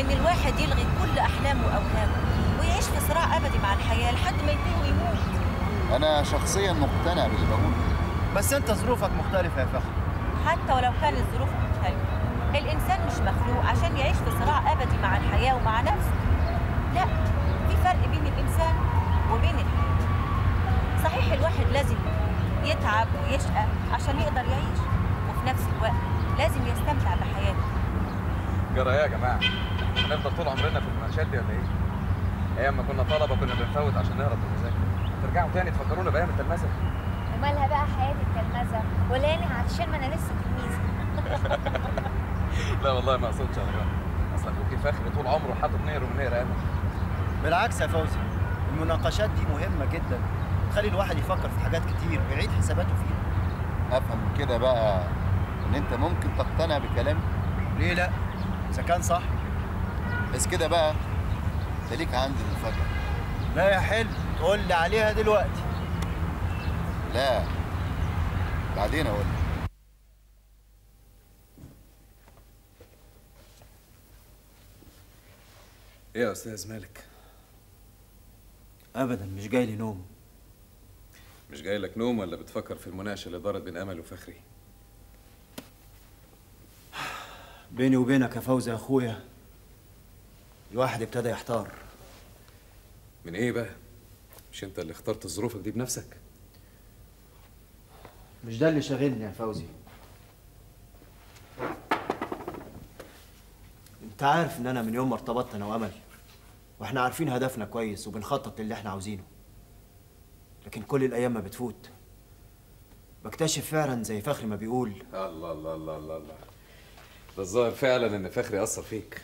ان الواحد يلغي كل احلامه واوهامه ويعيش في صراع ابدي مع الحياه لحد ما ينتهي ويموت انا شخصيا مقتنع باللي بقوله بس انت ظروفك مختلفه يا فخر حتى ولو كانت ظروفه مختلفه الانسان مش مخلوق عشان يعيش في صراع ابدي مع الحياه ومع نفسه لا في فرق بين الانسان وبين الحياه صحيح الواحد لازم يتعب ويشقى عشان يقدر يعيش وفي نفس الوقت لازم يستمتع بحياته جرى ايه يا جماعه؟ هنفضل طول عمرنا في المناقشات دي ولا ايه؟ ايام ما كنا طلبه كنا بنفوت عشان نهرب من المذاكره ترجعوا تاني تفكرونا بايام التلمذه ومالها بقى حياة التلمذة ولا يعني علشان ما انا لسه تلميذة لا والله ما اقصدش يا رجاء اصل ابوكي فخري طول عمره حاطط نهر من نهر امل بالعكس يا فوزي المناقشات دي مهمه جدا تخلي الواحد يفكر في حاجات كتير ويعيد حساباته فيها افهم من كده بقى ان انت ممكن تقتنع بكلامي ليه لا اذا كان صح بس كده بقى انت ليك عندي مفاجاه لا يا حلو تقول لي عليها دلوقتي لا بعدين اقول لك. ايه يا استاذ مالك؟ ابدا مش جاي لي نوم مش جاي لك نوم ولا بتفكر في المناقشه اللي دارت بين امل وفخري؟ بيني وبينك يا فوزي يا اخويا الواحد ابتدى يحتار من ايه بقى؟ مش انت اللي اخترت ظروفك دي بنفسك؟ مش ده اللي شاغلني يا فوزي انت عارف ان انا من يوم ما ارتبطت انا وامل واحنا عارفين هدفنا كويس وبنخطط للي احنا عاوزينه لكن كل الايام ما بتفوت بكتشف فعلا زي فخري ما بيقول الله الله الله الله الله ده الظاهر فعلا ان فخري اثر فيك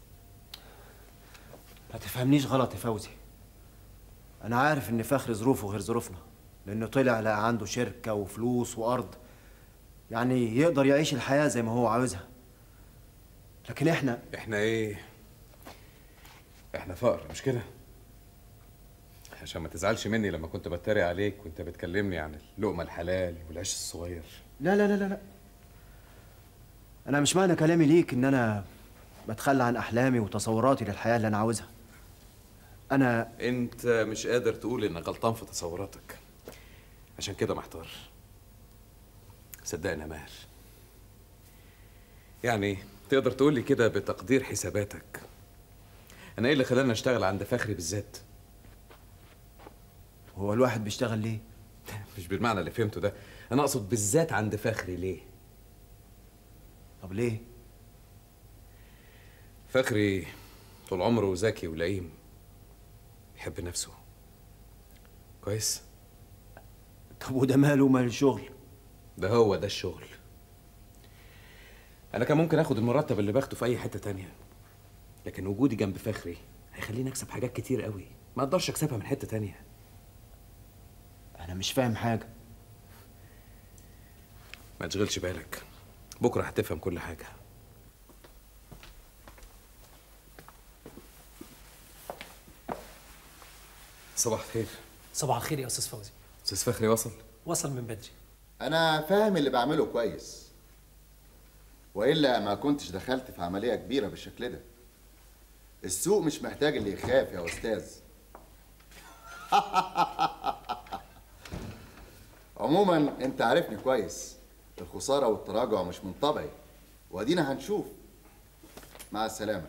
ما تفهمنيش غلط يا فوزي انا عارف ان فخري ظروفه غير ظروفنا لانه طلع لقى عنده شركه وفلوس وارض يعني يقدر يعيش الحياه زي ما هو عاوزها لكن احنا احنا ايه؟ احنا فقر مش كده؟ عشان ما تزعلش مني لما كنت بتريق عليك وانت بتكلمني عن اللقمه الحلال والعيش الصغير لا لا لا لا لا انا مش معنى كلامي ليك ان انا بتخلى عن احلامي وتصوراتي للحياه اللي انا عاوزها انا انت مش قادر تقول انك غلطان في تصوراتك عشان كده محتار صدقني يا ماهر يعني تقدر تقول لي كده بتقدير حساباتك انا ايه اللي خلاني اشتغل عند فخري بالذات هو الواحد بيشتغل ليه مش بالمعنى اللي فهمته ده انا اقصد بالذات عند فخري ليه طب ليه فخري طول عمره ذكي ولئيم يحب نفسه كويس طب وده ماله ومال الشغل ده هو ده الشغل انا كان ممكن اخد المرتب اللي باخده في اي حته تانية لكن وجودي جنب فخري هيخليني اكسب حاجات كتير قوي ما اقدرش اكسبها من حته تانية انا مش فاهم حاجه ما تشغلش بالك بكره هتفهم كل حاجه صباح الخير صباح الخير يا استاذ فوزي استاذ فخري وصل وصل من بدري انا فاهم اللي بعمله كويس والا ما كنتش دخلت في عمليه كبيره بالشكل ده السوق مش محتاج اللي يخاف يا استاذ عموما انت عارفني كويس الخساره والتراجع مش من طبعي وادينا هنشوف مع السلامه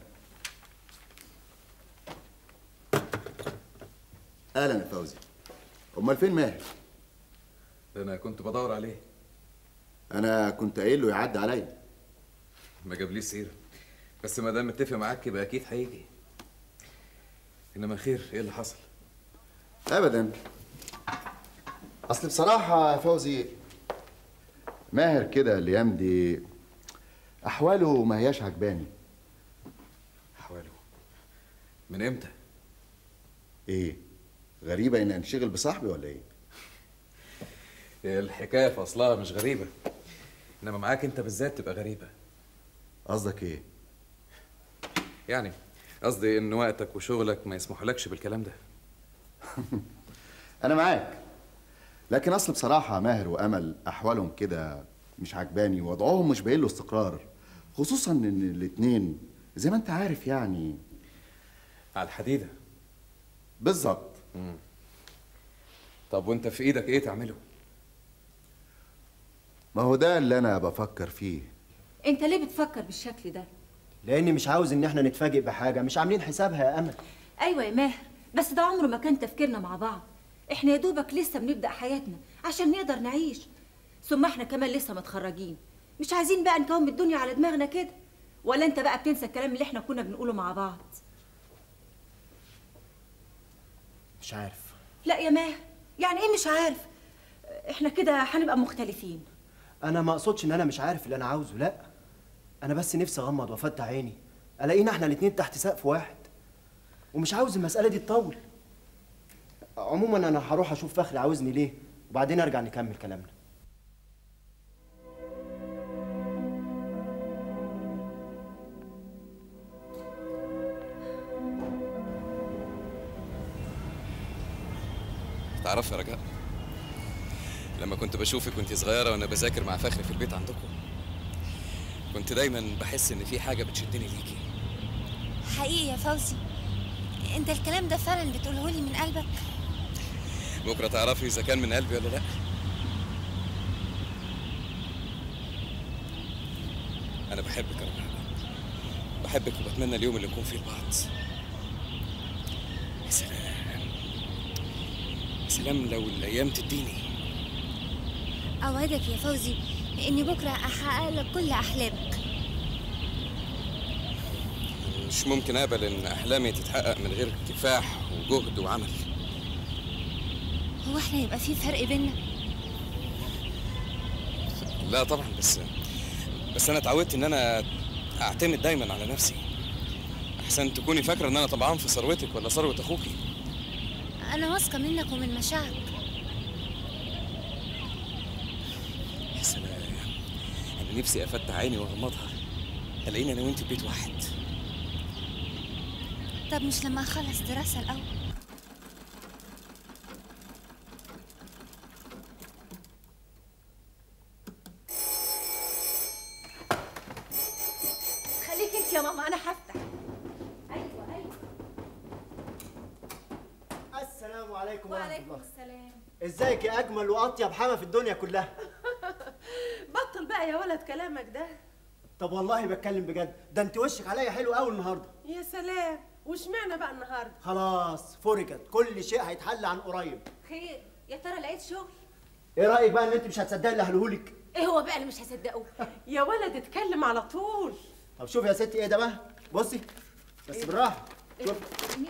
اهلا يا فوزي امال فين ماهر ده انا كنت بدور عليه انا كنت قايل له يعدي عليا ما جابليش سيره بس ما دام متفق معاك يبقى اكيد هيجي انما خير ايه اللي حصل ابدا اصل بصراحه يا فوزي ماهر كده الايام دي احواله ما هياش عجباني احواله من امتى ايه غريبه ان انشغل بصاحبي ولا ايه هي الحكايه في اصلها مش غريبه انما معاك انت بالذات تبقى غريبه قصدك ايه يعني قصدي ان وقتك وشغلك ما يسمحولكش بالكلام ده انا معاك لكن اصل بصراحه ماهر وامل احوالهم كده مش عجباني وضعهم مش باين له استقرار خصوصا ان الاتنين زي ما انت عارف يعني على الحديده بالظبط طب وانت في ايدك ايه تعمله ما هو ده اللي انا بفكر فيه انت ليه بتفكر بالشكل ده لاني مش عاوز ان احنا نتفاجئ بحاجه مش عاملين حسابها يا امل ايوه يا ماهر بس ده عمره ما كان تفكيرنا مع بعض احنا يا دوبك لسه بنبدا حياتنا عشان نقدر نعيش ثم احنا كمان لسه متخرجين مش عايزين بقى نكون الدنيا على دماغنا كده ولا انت بقى بتنسى الكلام اللي احنا كنا بنقوله مع بعض مش عارف لا يا ماهر يعني ايه مش عارف احنا كده هنبقى مختلفين انا ما اقصدش ان انا مش عارف اللي انا عاوزه لا انا بس نفسي اغمض وافتح عيني الاقينا احنا الاتنين تحت سقف واحد ومش عاوز المساله دي تطول عموما انا هروح اشوف فخري عاوزني ليه وبعدين ارجع نكمل كلامنا تعرف يا رجاء لما كنت بشوفك وانت صغيره وانا بذاكر مع فخري في البيت عندكم كنت دايما بحس ان في حاجه بتشدني ليكي حقيقي يا فوزي انت الكلام ده فعلا بتقوله لي من قلبك بكره تعرفي اذا كان من قلبي ولا لا انا بحبك يا رجاء بحبك وبتمنى اليوم اللي نكون فيه لبعض يا سلام يا سلام لو الايام تديني اوعدك يا فوزي اني بكره احقق لك كل احلامك مش ممكن اقبل ان احلامي تتحقق من غير كفاح وجهد وعمل هو احنا يبقى في فرق بينا لا طبعا بس بس انا اتعودت ان انا اعتمد دايما على نفسي احسن تكوني فاكره ان انا طبعا في ثروتك ولا ثروه اخوكي انا واثقه منك ومن مشاعرك يا سلام انا نفسي افتح عيني واغمضها الاقيني انا وانت في بيت واحد طب مش لما اخلص دراسه الاول خليك انت يا ماما انا هفتح ايوه ايوه السلام عليكم ورحمه وعليكم الله السلام ازيك يا اجمل واطيب حما في الدنيا كلها بطل بقى يا ولد كلامك ده طب والله بتكلم بجد ده انت وشك عليا حلو قوي النهارده يا سلام واشمعنى بقى النهارده خلاص فرجت كل شيء هيتحل عن قريب خير يا ترى لقيت شغل ايه رايك بقى ان انت مش هتصدقي اللي هقولهولك ايه هو بقى اللي مش هصدقه يا ولد اتكلم على طول طب شوفي يا ستي ايه ده بقى بصي بس بالراحه شوفي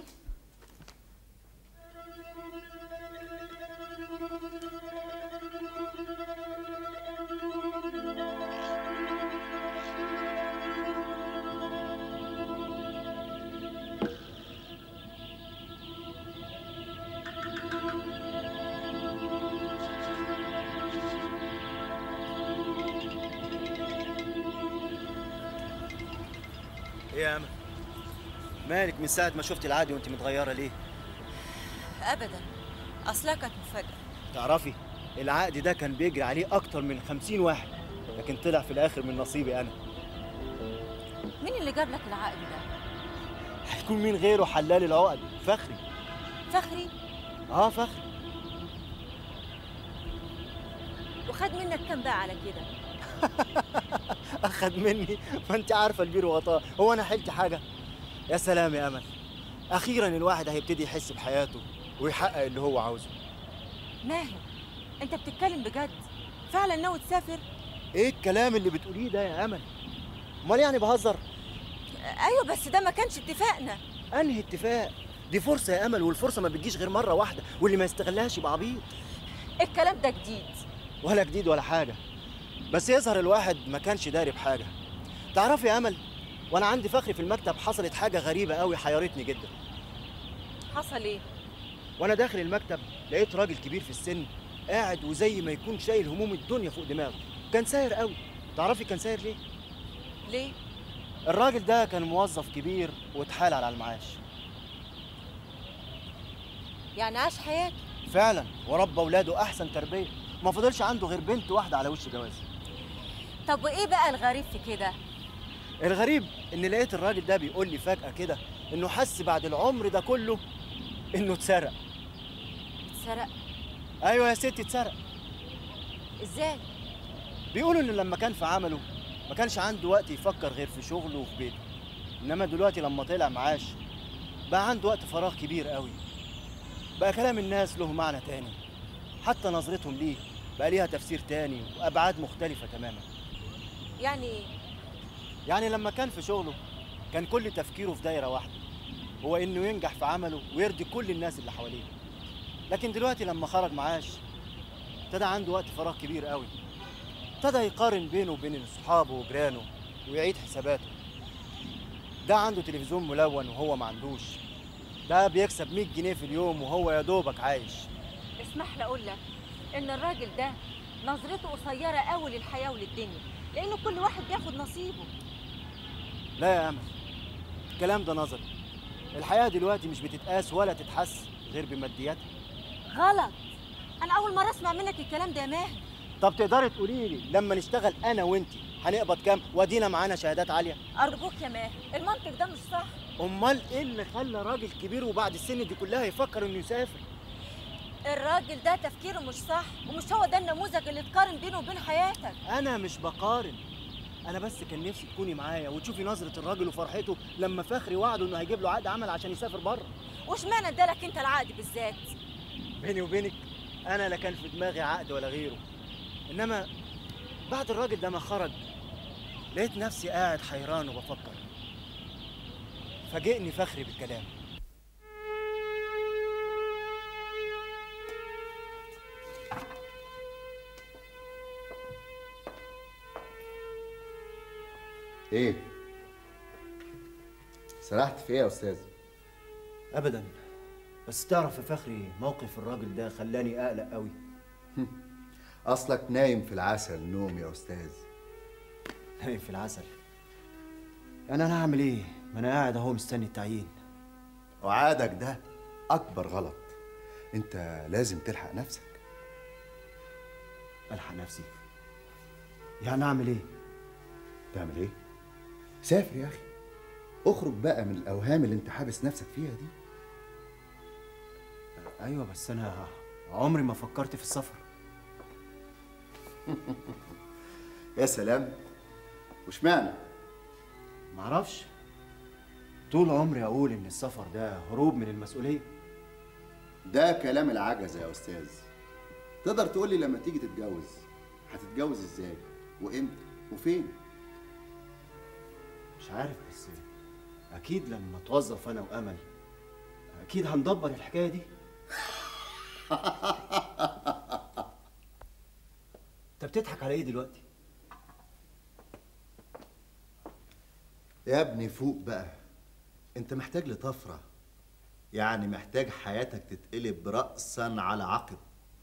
ايه يا امل مالك من ساعه ما شفت العادي وانت متغيره ليه ابدا اصلها كانت مفاجاه تعرفي العقد ده كان بيجري عليه اكتر من خمسين واحد لكن طلع في الاخر من نصيبي انا مين اللي جاب لك العقد ده هيكون مين غيره حلال العقد فخري فخري اه فخري وخد منك كام بقى على كده اخد مني ما انت عارفه البير وغطاه هو انا حلت حاجه يا سلام يا امل اخيرا الواحد هيبتدي يحس بحياته ويحقق اللي هو عاوزه ماهر انت بتتكلم بجد فعلا ناوي تسافر ايه الكلام اللي بتقوليه ده يا امل امال يعني بهزر ايوه بس ده ما كانش اتفاقنا انهي اتفاق دي فرصه يا امل والفرصه ما بتجيش غير مره واحده واللي ما يستغلهاش يبقى عبيط الكلام ده جديد ولا جديد ولا حاجه بس يظهر الواحد ما كانش داري بحاجه تعرفي يا امل وانا عندي فخري في المكتب حصلت حاجه غريبه قوي حيرتني جدا حصل ايه وانا داخل المكتب لقيت راجل كبير في السن قاعد وزي ما يكون شايل هموم الدنيا فوق دماغه كان ساير قوي تعرفي كان ساير ليه ليه الراجل ده كان موظف كبير واتحال على المعاش يعني عاش حياته فعلا وربى ولاده احسن تربيه ما فضلش عنده غير بنت واحده على وش جوازه طب وايه بقى الغريب في كده الغريب ان لقيت الراجل ده بيقول لي فجأة كده انه حس بعد العمر ده كله انه اتسرق اتسرق ايوه يا ستي اتسرق ازاي بيقولوا ان لما كان في عمله ما كانش عنده وقت يفكر غير في شغله وفي بيته انما دلوقتي لما طلع معاش بقى عنده وقت فراغ كبير قوي بقى كلام الناس له معنى تاني حتى نظرتهم ليه بقى ليها تفسير تاني وابعاد مختلفة تماما يعني ايه يعني لما كان في شغله كان كل تفكيره في دايرة واحدة هو إنه ينجح في عمله ويرضي كل الناس اللي حواليه لكن دلوقتي لما خرج معاش ابتدى عنده وقت فراغ كبير قوي ابتدى يقارن بينه وبين أصحابه وجيرانه ويعيد حساباته ده عنده تلفزيون ملون وهو ما عندوش ده بيكسب 100 جنيه في اليوم وهو يا دوبك عايش اسمح لي اقول لك ان الراجل ده نظرته قصيره قوي للحياه وللدنيا لانه كل واحد بياخد نصيبه لا يا أمل الكلام ده نظري الحياة دلوقتي مش بتتقاس ولا تتحس غير بمادياتها غلط انا اول مره اسمع منك الكلام ده يا ماهر طب تقدري تقولي لي لما نشتغل انا وانتي هنقبض كام وادينا معانا شهادات عاليه ارجوك يا ماهر المنطق ده مش صح امال ايه اللي خلى راجل كبير وبعد السن دي كلها يفكر انه يسافر الراجل ده تفكيره مش صح ومش هو ده النموذج اللي تقارن بينه وبين حياتك انا مش بقارن انا بس كان نفسي تكوني معايا وتشوفي نظره الراجل وفرحته لما فخري وعده انه هيجيب له عقد عمل عشان يسافر بره واشمعنى ادالك انت العقد بالذات بيني وبينك انا لا كان في دماغي عقد ولا غيره انما بعد الراجل ده ما خرج لقيت نفسي قاعد حيران وبفكر فاجئني فخري بالكلام ايه سرحت في ايه يا استاذ ابدا بس تعرف يا فخري موقف الراجل ده خلاني اقلق قوي اصلك نايم في العسل نوم يا استاذ نايم في العسل يعني انا هعمل ايه ما انا قاعد اهو مستني التعيين وعادك ده اكبر غلط انت لازم تلحق نفسك الحق نفسي يعني اعمل ايه تعمل ايه سافر يا اخي اخرج بقى من الاوهام اللي انت حابس نفسك فيها دي ايوه بس انا عمري ما فكرت في السفر يا سلام واشمعنى معرفش طول عمري اقول ان السفر ده هروب من المسؤوليه ده كلام العجزة يا استاذ تقدر تقول لي لما تيجي تتجوز هتتجوز ازاي وامتى وفين مش عارف بس اكيد لما اتوظف انا وامل اكيد هندبر الحكايه دي انت بتضحك على ايه دلوقتي يا ابني فوق بقى انت محتاج لطفرة يعني محتاج حياتك تتقلب رأسا على عقب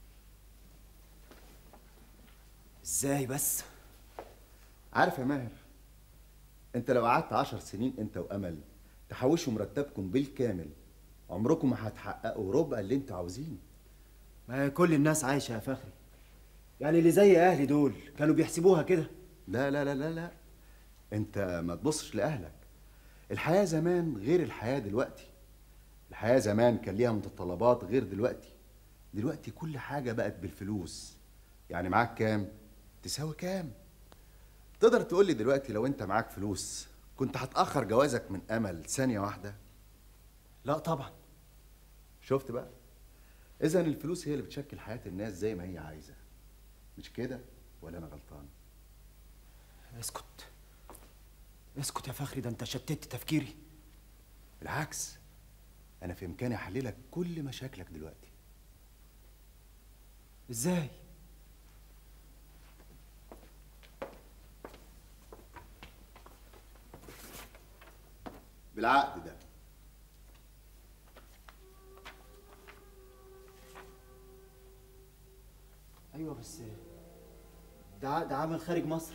ازاي بس عارف يا ماهر انت لو قعدت عشر سنين انت وامل تحوشوا مرتبكم بالكامل عمركم ما هتحققوا ربع اللي انتوا عاوزينه ما هي كل الناس عايشه يا فخري يعني اللي زي اهلي دول كانوا بيحسبوها كده لا لا لا لا لا انت ما تبصش لاهلك الحياه زمان غير الحياه دلوقتي الحياه زمان كان ليها متطلبات غير دلوقتي دلوقتي كل حاجه بقت بالفلوس يعني معاك كام تساوي كام تقدر تقول لي دلوقتي لو انت معاك فلوس كنت هتاخر جوازك من امل ثانيه واحده لا طبعا شفت بقى اذا الفلوس هي اللي بتشكل حياه الناس زي ما هي عايزه مش كده ولا انا غلطان اسكت اسكت يا فخري ده انت شتت تفكيري بالعكس انا في امكاني احللك كل مشاكلك دلوقتي ازاي بالعقد ده ايوه بس ده عقد عمل خارج مصر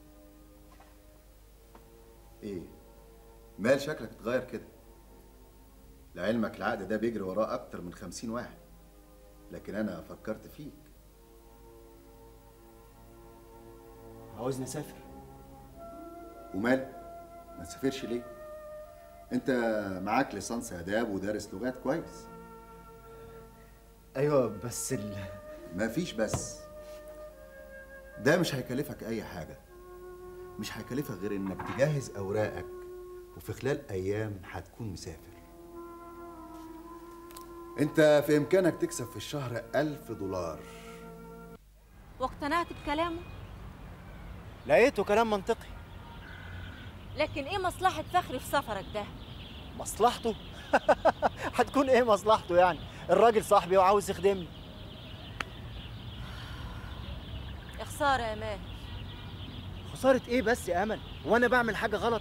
ايه مال شكلك اتغير كده لعلمك العقد ده بيجري وراه اكتر من خمسين واحد لكن انا فكرت فيك عاوزني اسافر ومال ما تسافرش ليه انت معاك ليسانس اداب ودارس لغات كويس ايوه بس ال... ما فيش بس ده مش هيكلفك اي حاجه مش هيكلفك غير انك تجهز اوراقك وفي خلال ايام هتكون مسافر انت في امكانك تكسب في الشهر ألف دولار واقتنعت بكلامه لقيته كلام منطقي لكن ايه مصلحة فخري في سفرك ده مصلحته هتكون ايه مصلحته يعني الراجل صاحبي وعاوز يخدمني يا خسارة يا ماهر خسارة ايه بس يا امل وانا بعمل حاجة غلط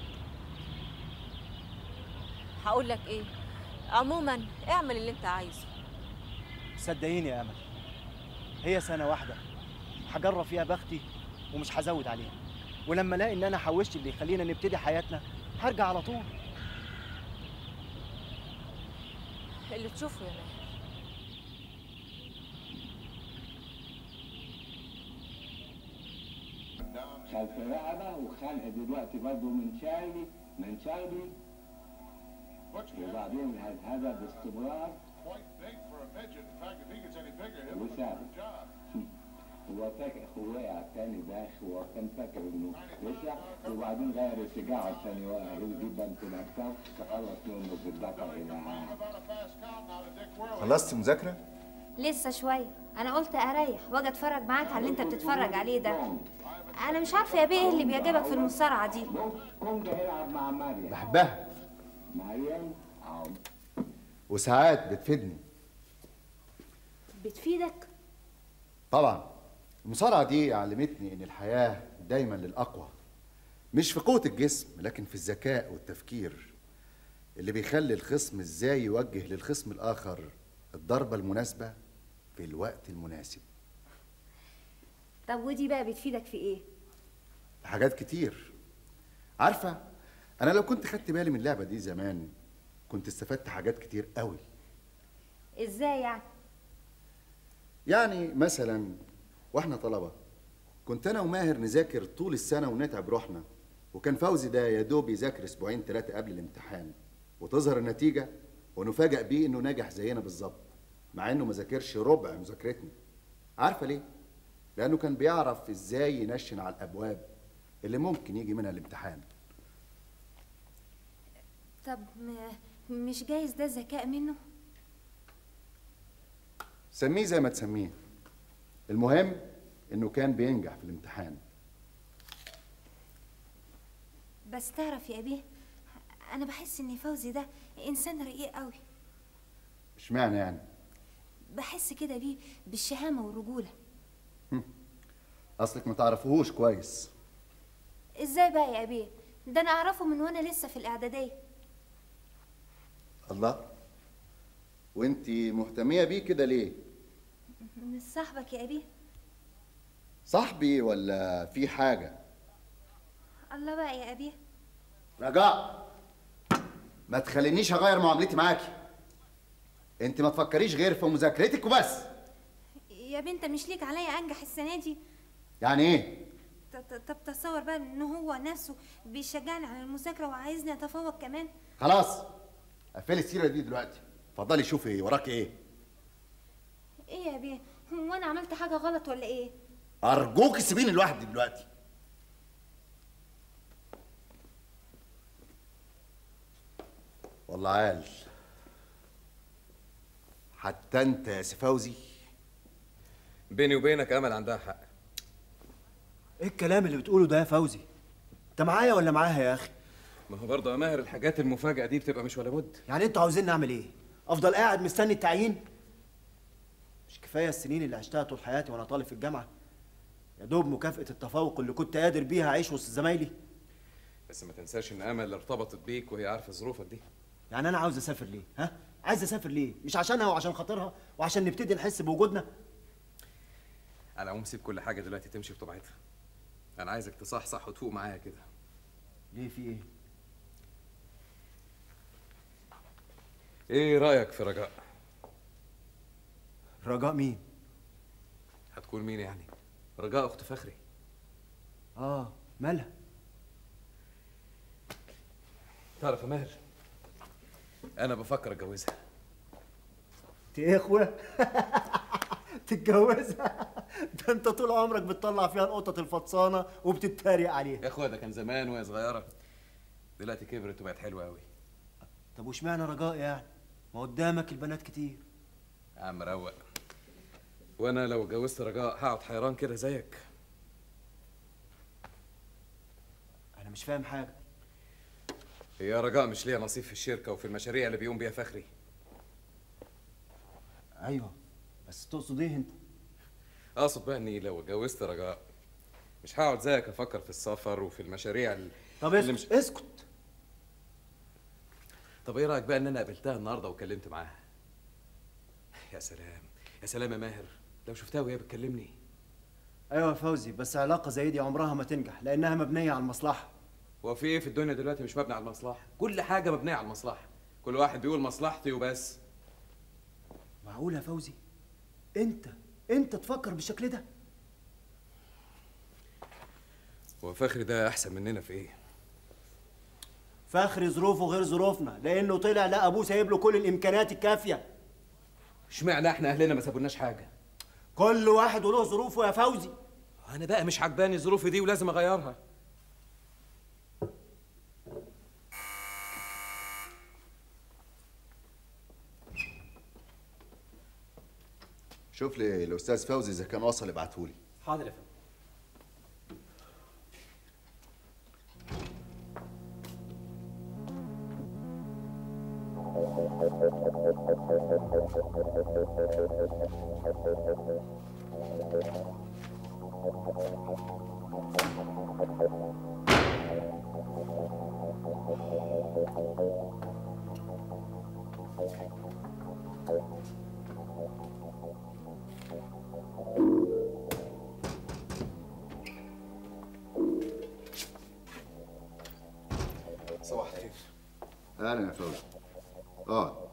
هقول لك ايه عموما اعمل اللي انت عايزه صدقيني يا امل هي سنة واحدة هجرب فيها بختي ومش هزود عليها ولما الاقي ان انا حوشت اللي يخلينا نبتدي حياتنا هرجع على طول اللي تشوفه يا ماهر خلف رقبة وخلق دلوقتي برضه من شاربي من شاربي وبعدين هذا باستمرار وسابق هو فاكر وقع التاني ده هو كان فاكر انه وسع وبعدين غير السجاعة التاني وقع يجيب بنت الاكتاف تخلص منه بالذكر الى خلصت مذاكره لسه شوية أنا قلت أريح وأجي أتفرج معاك على اللي أنت بتتفرج عليه ده أنا مش عارفة يا بيه إيه اللي بيعجبك في المصارعة دي كونج هيلعب مع مريم بحبها مريم أو وساعات بتفيدني بتفيدك طبعا المصارعة دي علمتني إن الحياة دايما للأقوى مش في قوة الجسم لكن في الذكاء والتفكير اللي بيخلي الخصم إزاي يوجه للخصم الآخر الضربة المناسبة في الوقت المناسب طب ودي بقى بتفيدك في إيه؟ حاجات كتير عارفة أنا لو كنت خدت بالي من اللعبة دي زمان كنت استفدت حاجات كتير قوي إزاي يعني؟ يعني مثلا واحنا طلبة كنت انا وماهر نذاكر طول السنة ونتعب روحنا وكان فوزي ده يا دوب يذاكر اسبوعين ثلاثة قبل الامتحان وتظهر النتيجة ونفاجأ بيه انه ناجح زينا بالظبط مع انه ما ذاكرش ربع مذاكرتنا عارفة ليه؟ لانه كان بيعرف ازاي ينشن على الابواب اللي ممكن يجي منها الامتحان طب م... مش جايز ده ذكاء منه؟ سميه زي ما تسميه المهم انه كان بينجح في الامتحان بس تعرف يا بيه أنا بحس إن فوزي ده إنسان رقيق قوي اشمعنى يعني بحس كده بيه بالشهامة والرجولة اصلك ما تعرفوهوش كويس إزاي بقى يا بيه؟ ده أنا أعرفه من وأنا لسه في الإعدادية الله وانتي مهتمية بيه كده ليه مش صاحبك يا بيه صاحبي ولا في حاجة الله بقى يا أبيه رجاء ما تخلينيش اغير معاملتي معاكي انت ما تفكريش غير في مذاكرتك وبس يا بنت مش ليك عليا أنجح السنة دي يعني ايه ط- ط- طب تصور بقى إن هو نفسه بيشجعني على المذاكرة وعايزني أتفوق كمان خلاص قفلي السيرة دي دلوقتي اتفضلي شوفي وراك ايه إيه يا بيه؟ هو أنا عملت حاجة غلط ولا إيه؟ ارجوك سيبيني لوحدي دلوقتي والله عال حتى انت يا سي فوزي بيني وبينك امل عندها حق ايه الكلام اللي بتقوله ده يا فوزي انت معايا ولا معاها يا اخي ما هو برضه يا ماهر الحاجات المفاجأة دي بتبقى مش ولا بد يعني انتوا عاوزين نعمل ايه افضل قاعد مستني التعيين مش كفايه السنين اللي عشتها طول حياتي وانا طالب في الجامعه يا دوب مكافاه التفوق اللي كنت قادر بيها اعيش وسط زمايلي بس ما تنساش ان امل ارتبطت بيك وهي عارفة ظروفك دي يعني انا عاوز اسافر ليه ها عايز اسافر ليه مش عشانها وعشان خاطرها وعشان نبتدي نحس بوجودنا على العموم سيب كل حاجة دلوقتي تمشي بطبيعتها انا عايزك تصحصح وتفوق معايا كده ليه في ايه ايه رأيك في رجاء رجاء مين هتكون مين يعني رجاء اخت فخري اه مالها تعرف يا ماهر انا بفكر اتجوزها انت ايه يا اخويا تتجوزها ده انت طول عمرك بتطلع فيها القطط الفطسانه وبتتريق عليها يا اخويا ده كان زمان وهي صغيره دلوقتي كبرت وبقت حلوه قوي طب واشمعنى رجاء يعني ما قدامك البنات كتير يا عم روق وانا لو اتجوزت رجاء هقعد حيران كده زيك انا مش فاهم حاجه هي رجاء مش ليها نصيب في الشركه وفي المشاريع اللي بيقوم بيها فخري ايوه بس تقصد ايه انت اقصد بقى اني لو اتجوزت رجاء مش هقعد زيك افكر في السفر وفي المشاريع ال- طب اللي اسكت اسكت طب ايه رايك بقى ان انا قابلتها النهارده وكلمت معاها يا سلام يا سلام يا ماهر لو شفتها وهي بتكلمني ايوه يا فوزي بس علاقه زي دي عمرها ما تنجح لانها مبنيه على المصلحه هو في ايه في الدنيا دلوقتي مش مبني على المصلحه كل حاجه مبنيه على المصلحه كل واحد بيقول مصلحتي وبس معقول يا فوزي انت انت تفكر بالشكل ده هو فخري ده احسن مننا في ايه فخري ظروفه غير ظروفنا لانه طلع لقى ابوه سايب له كل الامكانيات الكافيه اشمعنى احنا اهلنا ما سابولناش حاجه كل واحد وله ظروفه يا فوزي انا بقى مش عجباني ظروفي دي ولازم اغيرها شوف لي الاستاذ فوزي اذا كان وصل ابعتهولي حاضر يا فندم صباح الخير اهلا يا فوزي اه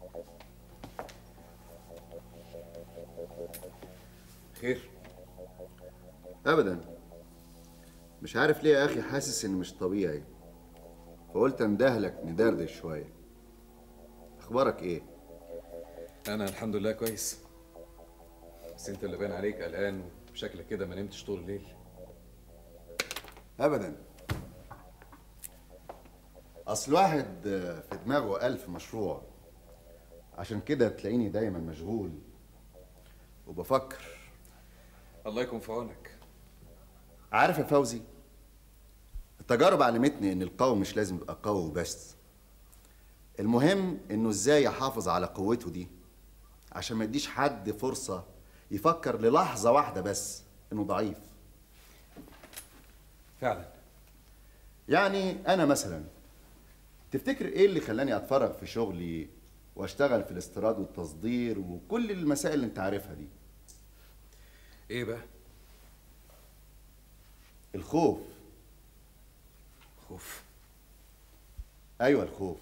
خير ابدا مش عارف ليه يا اخي حاسس اني مش طبيعي فقلت اندهلك ندردش شويه اخبارك ايه انا الحمد لله كويس بس انت اللي باين عليك قلقان وشكلك كده ما نمتش طول الليل ابدا اصل واحد في دماغه الف مشروع عشان كده تلاقيني دايما مشغول وبفكر الله يكون في عونك عارف يا فوزي التجارب علمتني ان القوي مش لازم يبقى قوي بس المهم انه ازاي يحافظ على قوته دي عشان ما يديش حد فرصة يفكر للحظة واحدة بس انه ضعيف فعلا يعني انا مثلا تفتكر ايه اللي خلاني اتفرغ في شغلي واشتغل في الاستيراد والتصدير وكل المسائل اللي انت عارفها دي ايه بقى الخوف خوف ايوه الخوف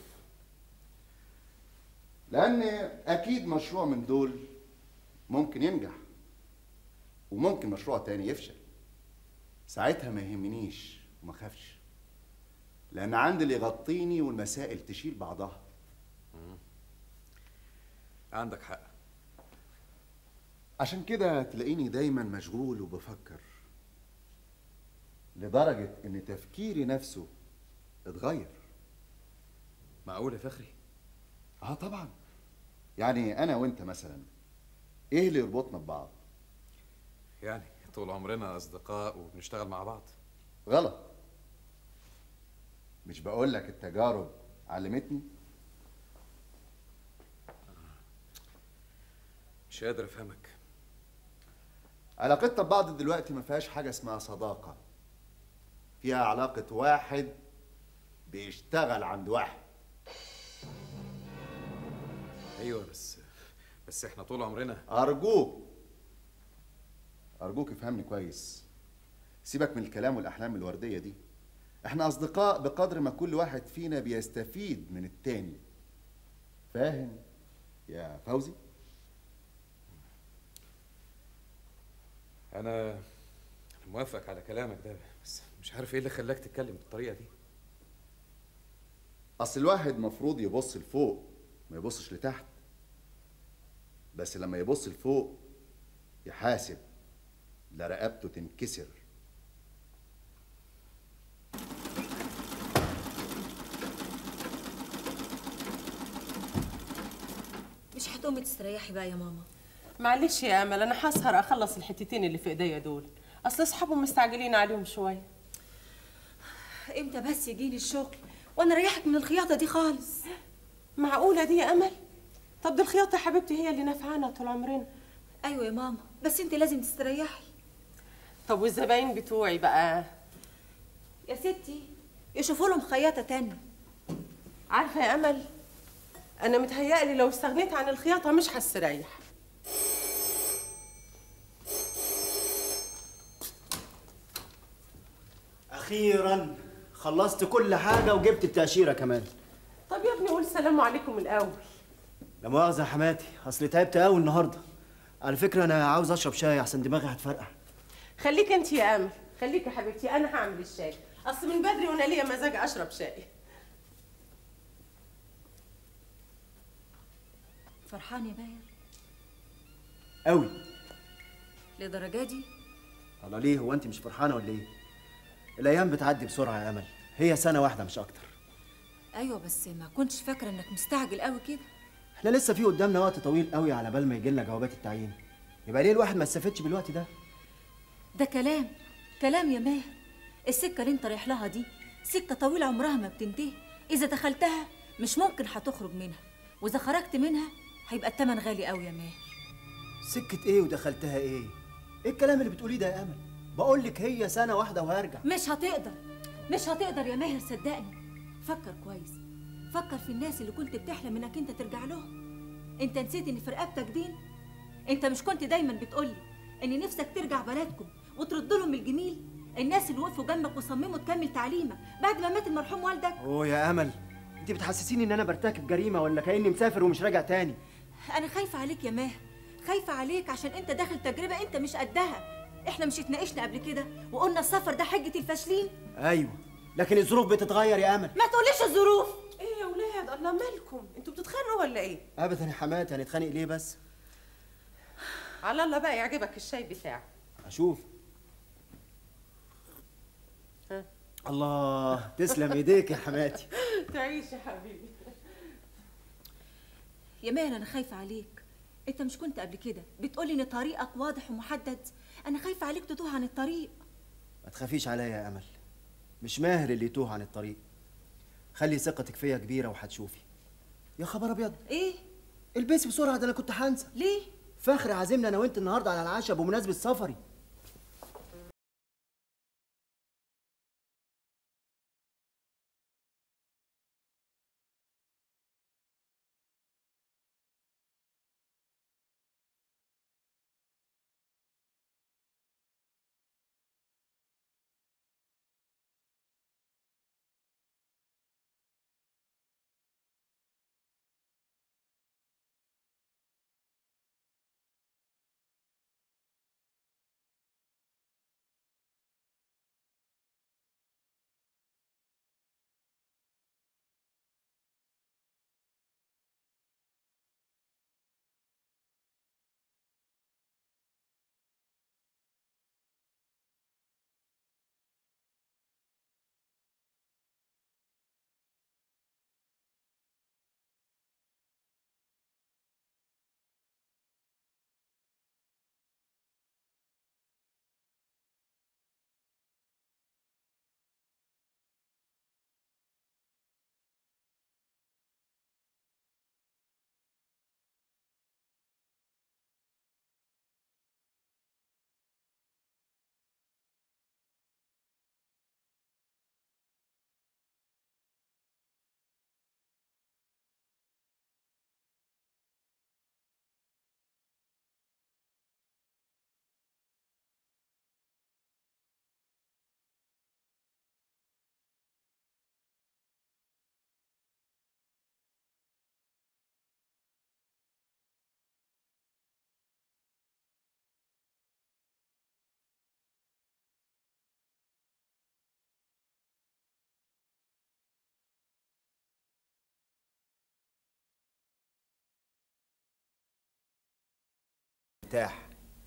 لان اكيد مشروع من دول ممكن ينجح وممكن مشروع تاني يفشل ساعتها ما يهمنيش وما خافش لان عندي اللي يغطيني والمسائل تشيل بعضها عندك حق عشان كده تلاقيني دايما مشغول وبفكر لدرجة ان تفكيري نفسه اتغير معقول يا فخري اه طبعا يعني انا وانت مثلا ايه اللي يربطنا ببعض يعني طول عمرنا اصدقاء وبنشتغل مع بعض غلط مش بقول لك التجارب علمتني مش قادر افهمك علاقتنا ببعض دلوقتي ما فيهاش حاجة اسمها صداقة فيها علاقة واحد بيشتغل عند واحد ايوه بس بس احنا طول عمرنا أرجوك أرجوك افهمني كويس سيبك من الكلام والأحلام الوردية دي احنا أصدقاء بقدر ما كل واحد فينا بيستفيد من التاني فاهم يا فوزي؟ انا أنا موافق على كلامك ده بس مش عارف ايه اللي خلاك تتكلم بالطريقه دي اصل الواحد مفروض يبص لفوق ما يبصش لتحت بس لما يبص لفوق يحاسب لا رقبته تنكسر مش هتقومي تستريحي بقى يا ماما معلش يا امل انا هسهر اخلص الحتتين اللي في ايديا دول اصل اصحابهم مستعجلين عليهم شويه امتى بس يجيني الشغل وانا اريحك من الخياطه دي خالص معقوله دي يا امل طب دي الخياطه يا حبيبتي هي اللي نافعانا طول عمرنا ايوه يا ماما بس انت لازم تستريحي طب والزباين بتوعي بقى يا ستي يشوفوا لهم خياطه تانية عارفه يا امل انا متهيألي لو استغنيت عن الخياطه مش هستريح اخيرا خلصت كل حاجه وجبت التاشيره كمان طب يا ابني قول سلام عليكم الاول لا مؤاخذه يا حماتي اصل تعبت قوي النهارده على فكره انا عاوز اشرب شاي احسن دماغي هتفرقع خليك انت يا امل خليك يا حبيبتي انا هعمل الشاي اصل من بدري وانا ليا مزاج اشرب شاي فرحان يا باير قوي لدرجه دي الله ليه هو انت مش فرحانه ولا ايه الايام بتعدي بسرعه يا امل هي سنه واحده مش اكتر ايوه بس ما كنتش فاكره انك مستعجل قوي كده احنا لسه في قدامنا وقت طويل قوي على بال ما يجي لنا جوابات التعيين يبقى ليه الواحد ما استفدش بالوقت ده ده كلام كلام يا ماهر السكه اللي انت رايح لها دي سكه طويله عمرها ما بتنتهي اذا دخلتها مش ممكن هتخرج منها واذا خرجت منها هيبقى التمن غالي قوي يا ماهر سكه ايه ودخلتها ايه ايه الكلام اللي بتقوليه ده يا امل بقول لك هي سنه واحده وهرجع مش هتقدر مش هتقدر يا ماهر صدقني فكر كويس فكر في الناس اللي كنت بتحلم انك انت ترجع لهم انت نسيت ان في رقبتك دين انت مش كنت دايما بتقولي ان نفسك ترجع بلدكم وترد لهم الجميل الناس اللي وقفوا جنبك وصمموا تكمل تعليمك بعد ما مات المرحوم والدك اوه يا امل انت بتحسسيني ان انا برتكب جريمه ولا كاني مسافر ومش راجع تاني انا خايفه عليك يا ماهر خايفه عليك عشان انت داخل تجربه انت مش قدها احنا مش اتناقشنا قبل كده وقلنا السفر ده حجه الفاشلين ايوه لكن الظروف بتتغير يا امل ما تقوليش الظروف ايه يا ولاد الله مالكم انتوا بتتخانقوا ولا ايه ابدا يا حماتي هنتخانق ليه بس على الله بقى يعجبك الشاي بتاعك اشوف ها. الله تسلم ايديك يا حماتي تعيش يا حبيبي يا ماهر انا خايفه عليك انت مش كنت قبل كده بتقولي ان طريقك واضح ومحدد انا خايفه عليك تتوه عن الطريق ما تخافيش عليا يا امل مش ماهر اللي يتوه عن الطريق خلي ثقتك فيا كبيره وهتشوفي يا خبر ابيض ايه البسي بسرعه ده انا كنت هنسى ليه فخر عازمنا انا وانت النهارده على العشاء بمناسبه سفري ارتاح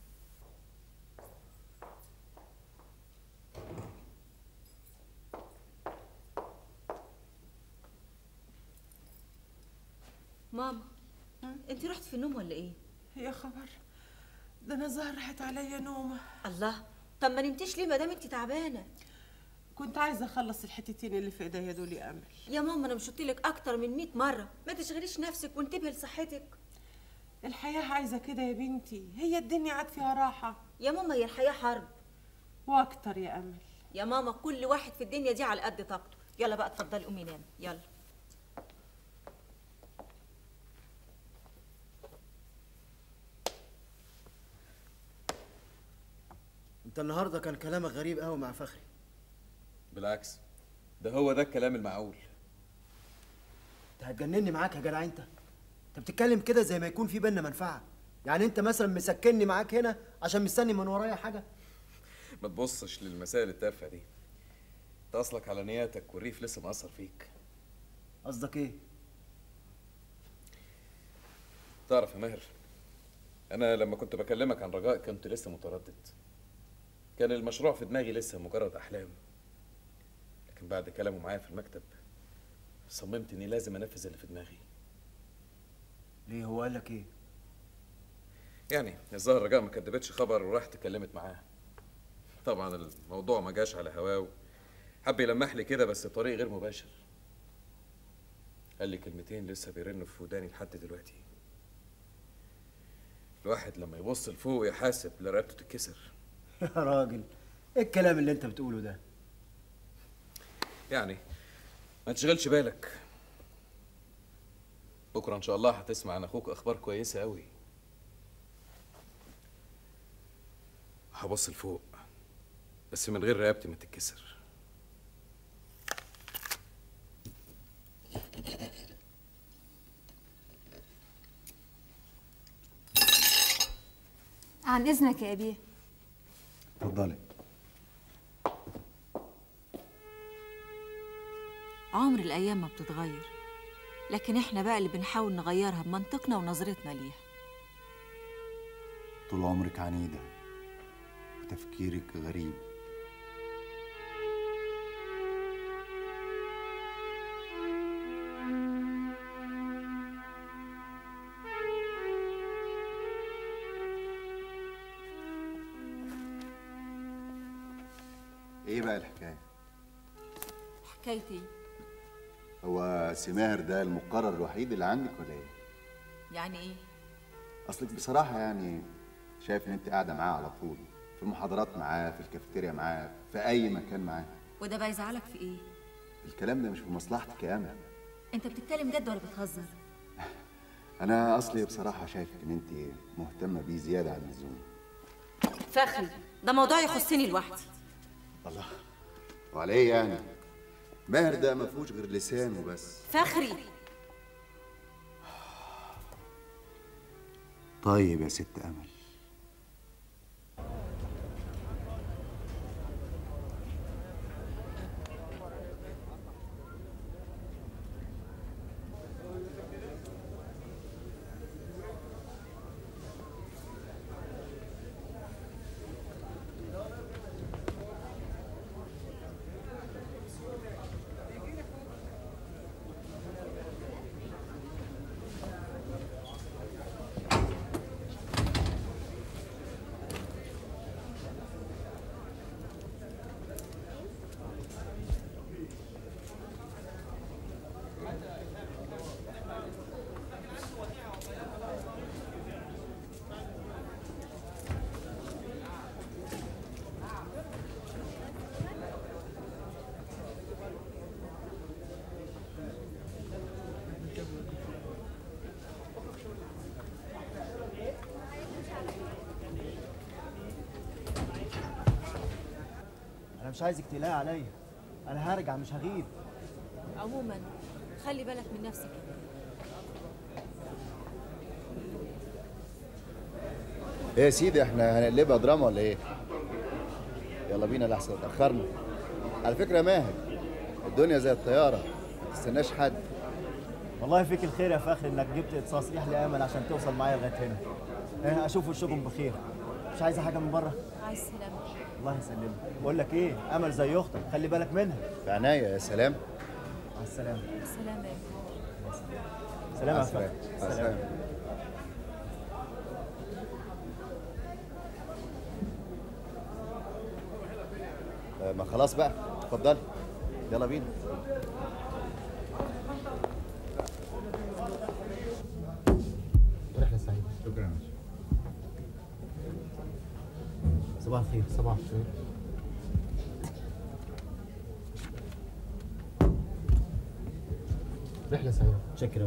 ماما انت رحت في النوم ولا ايه يا خبر ده انا ظهر راحت عليا نومه الله طب ما نمتيش ليه ما دام انت تعبانه كنت عايزه اخلص الحتتين اللي في ايديا دول يا امل يا ماما انا مش قلت لك اكتر من 100 مره ما تشغليش نفسك وانتبهي لصحتك الحياه عايزه كده يا بنتي هي الدنيا عاد فيها راحه يا ماما هي الحياه حرب واكتر يا امل يا ماما كل واحد في الدنيا دي على قد طاقته يلا بقى اتفضلي قومي نامي يلا انت النهارده كان كلامك غريب قوي مع فخري بالعكس ده هو ده الكلام المعقول انت هتجنني معاك يا جدع انت انت بتتكلم كده زي ما يكون في بينا منفعه يعني انت مثلا مسكني معاك هنا عشان مستني من ورايا حاجه ما تبصش للمسائل التافهه دي انت اصلك على نياتك والريف لسه مأثر فيك قصدك ايه تعرف يا ماهر انا لما كنت بكلمك عن رجاء كنت لسه متردد كان المشروع في دماغي لسه مجرد احلام لكن بعد كلامه معايا في المكتب صممت اني لازم انفذ اللي في دماغي ليه هو قال لك ايه يعني الظاهر رجاء ما كدبتش خبر وراحت اتكلمت معاه طبعا الموضوع ما جاش على هواه حب يلمح لي كده بس بطريق غير مباشر قال لي كلمتين لسه بيرنوا في وداني لحد دلوقتي الواحد لما يبص لفوق يحاسب لا رقبته تتكسر يا راجل ايه الكلام اللي انت بتقوله ده يعني ما تشغلش بالك بكره ان شاء الله هتسمع عن اخوك اخبار كويسه قوي هبص لفوق بس من غير رقبتي ما تتكسر عن اذنك يا ابيه اتفضلي عمر الايام ما بتتغير لكن احنا بقى اللي بنحاول نغيرها بمنطقنا ونظرتنا ليها طول عمرك عنيدة وتفكيرك غريب ايه بقى الحكاية؟ حكايتي هو سماهر ده المقرر الوحيد اللي عندك ولا ايه؟ يعني ايه اصلك بصراحة يعني شايف ان انت قاعدة معاه على طول في المحاضرات معاه في الكافيتيريا معاه في اي مكان معاه وده بقى يزعلك في ايه الكلام ده مش في مصلحتك يا امل انت بتتكلم جد ولا بتهزر انا اصلي بصراحة شايفك ان انت مهتمة بيه زيادة عن اللزوم فخري ده موضوع يخصني لوحدي الله وعلى ايه يعني؟ ماهر ده ما فيهوش غير لسانه بس فخري طيب يا ست امل انا مش عايزك تقلقي عليا انا هرجع مش هغيب عموما خلي بالك من نفسك ايه يا سيدي احنا هنقلبها دراما ولا ايه؟ يلا بينا لحسن اتأخرنا على فكرة يا ماهر الدنيا زي الطيارة ما تستناش حد والله فيك الخير يا فخر انك جبت تصريح لامل عشان توصل معايا لغايه هنا ايه اشوف وشكم بخير مش عايزه حاجه من بره عايز سلامة الله يسلمك بقول لك ايه امل زي اختك خلي بالك منها في عناية يا سلام مع السلامه سلامة سلام يا مع فخر السلامة. مع سلام السلامة. آه، ما خلاص بقى اتفضلي يلا بينا رحلة سعيدة شكرا صباح الخير صباح الخير رحلة سعيدة شكرا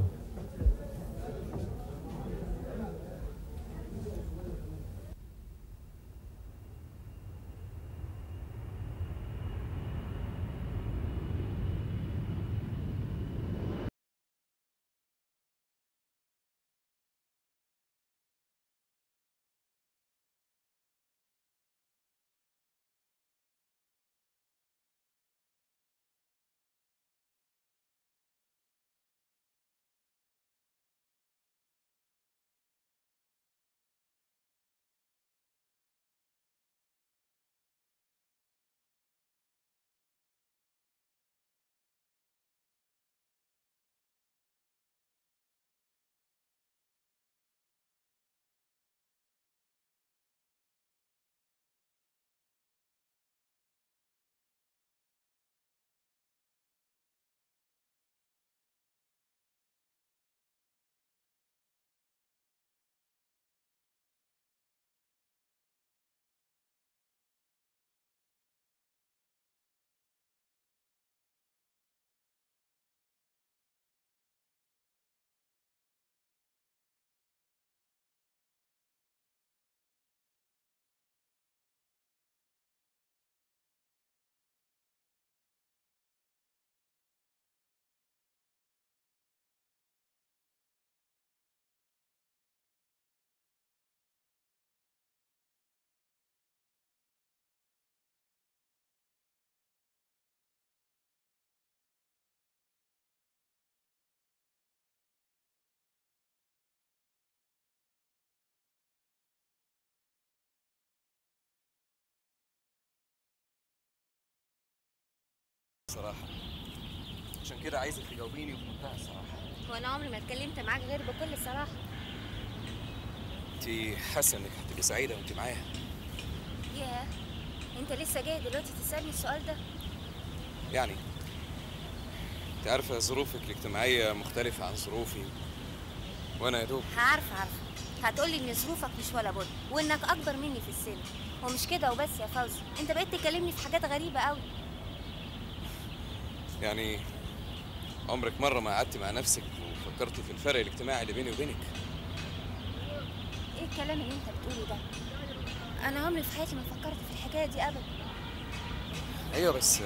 صراحة عشان كده عايزك تجاوبيني بمنتهى الصراحة وانا عمري ما اتكلمت معاك غير بكل صراحه انت حاسة انك هتبقي سعيدة وانت معايا ياه انت لسه جاي دلوقتي تسالني السؤال ده يعني انت عارفة ظروفك الاجتماعية مختلفة عن ظروفي وانا يا دوب عارفه عارفه هتقولي ان ظروفك مش ولا بد وانك اكبر مني في السن ومش كده وبس يا فوزي انت بقيت تكلمني في حاجات غريبه قوي يعني عمرك مرة ما قعدتي مع نفسك وفكرتي في الفرق الاجتماعي اللي بيني وبينك ايه الكلام اللي انت بتقوله ده انا عمري في حياتي ما فكرت في الحكايه دي ابدا ايوه بس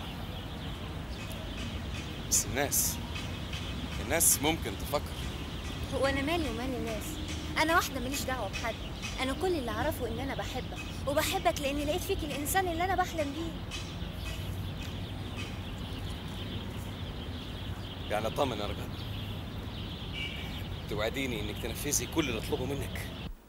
بس الناس الناس ممكن تفكر هو انا مالي ومال الناس انا واحده ماليش دعوه بحد انا كل اللي اعرفه ان انا بحبك وبحبك لاني لقيت فيك الانسان اللي انا بحلم بيه يعني اطمن يا رجاء توعديني انك تنفذي كل اللي اطلبه منك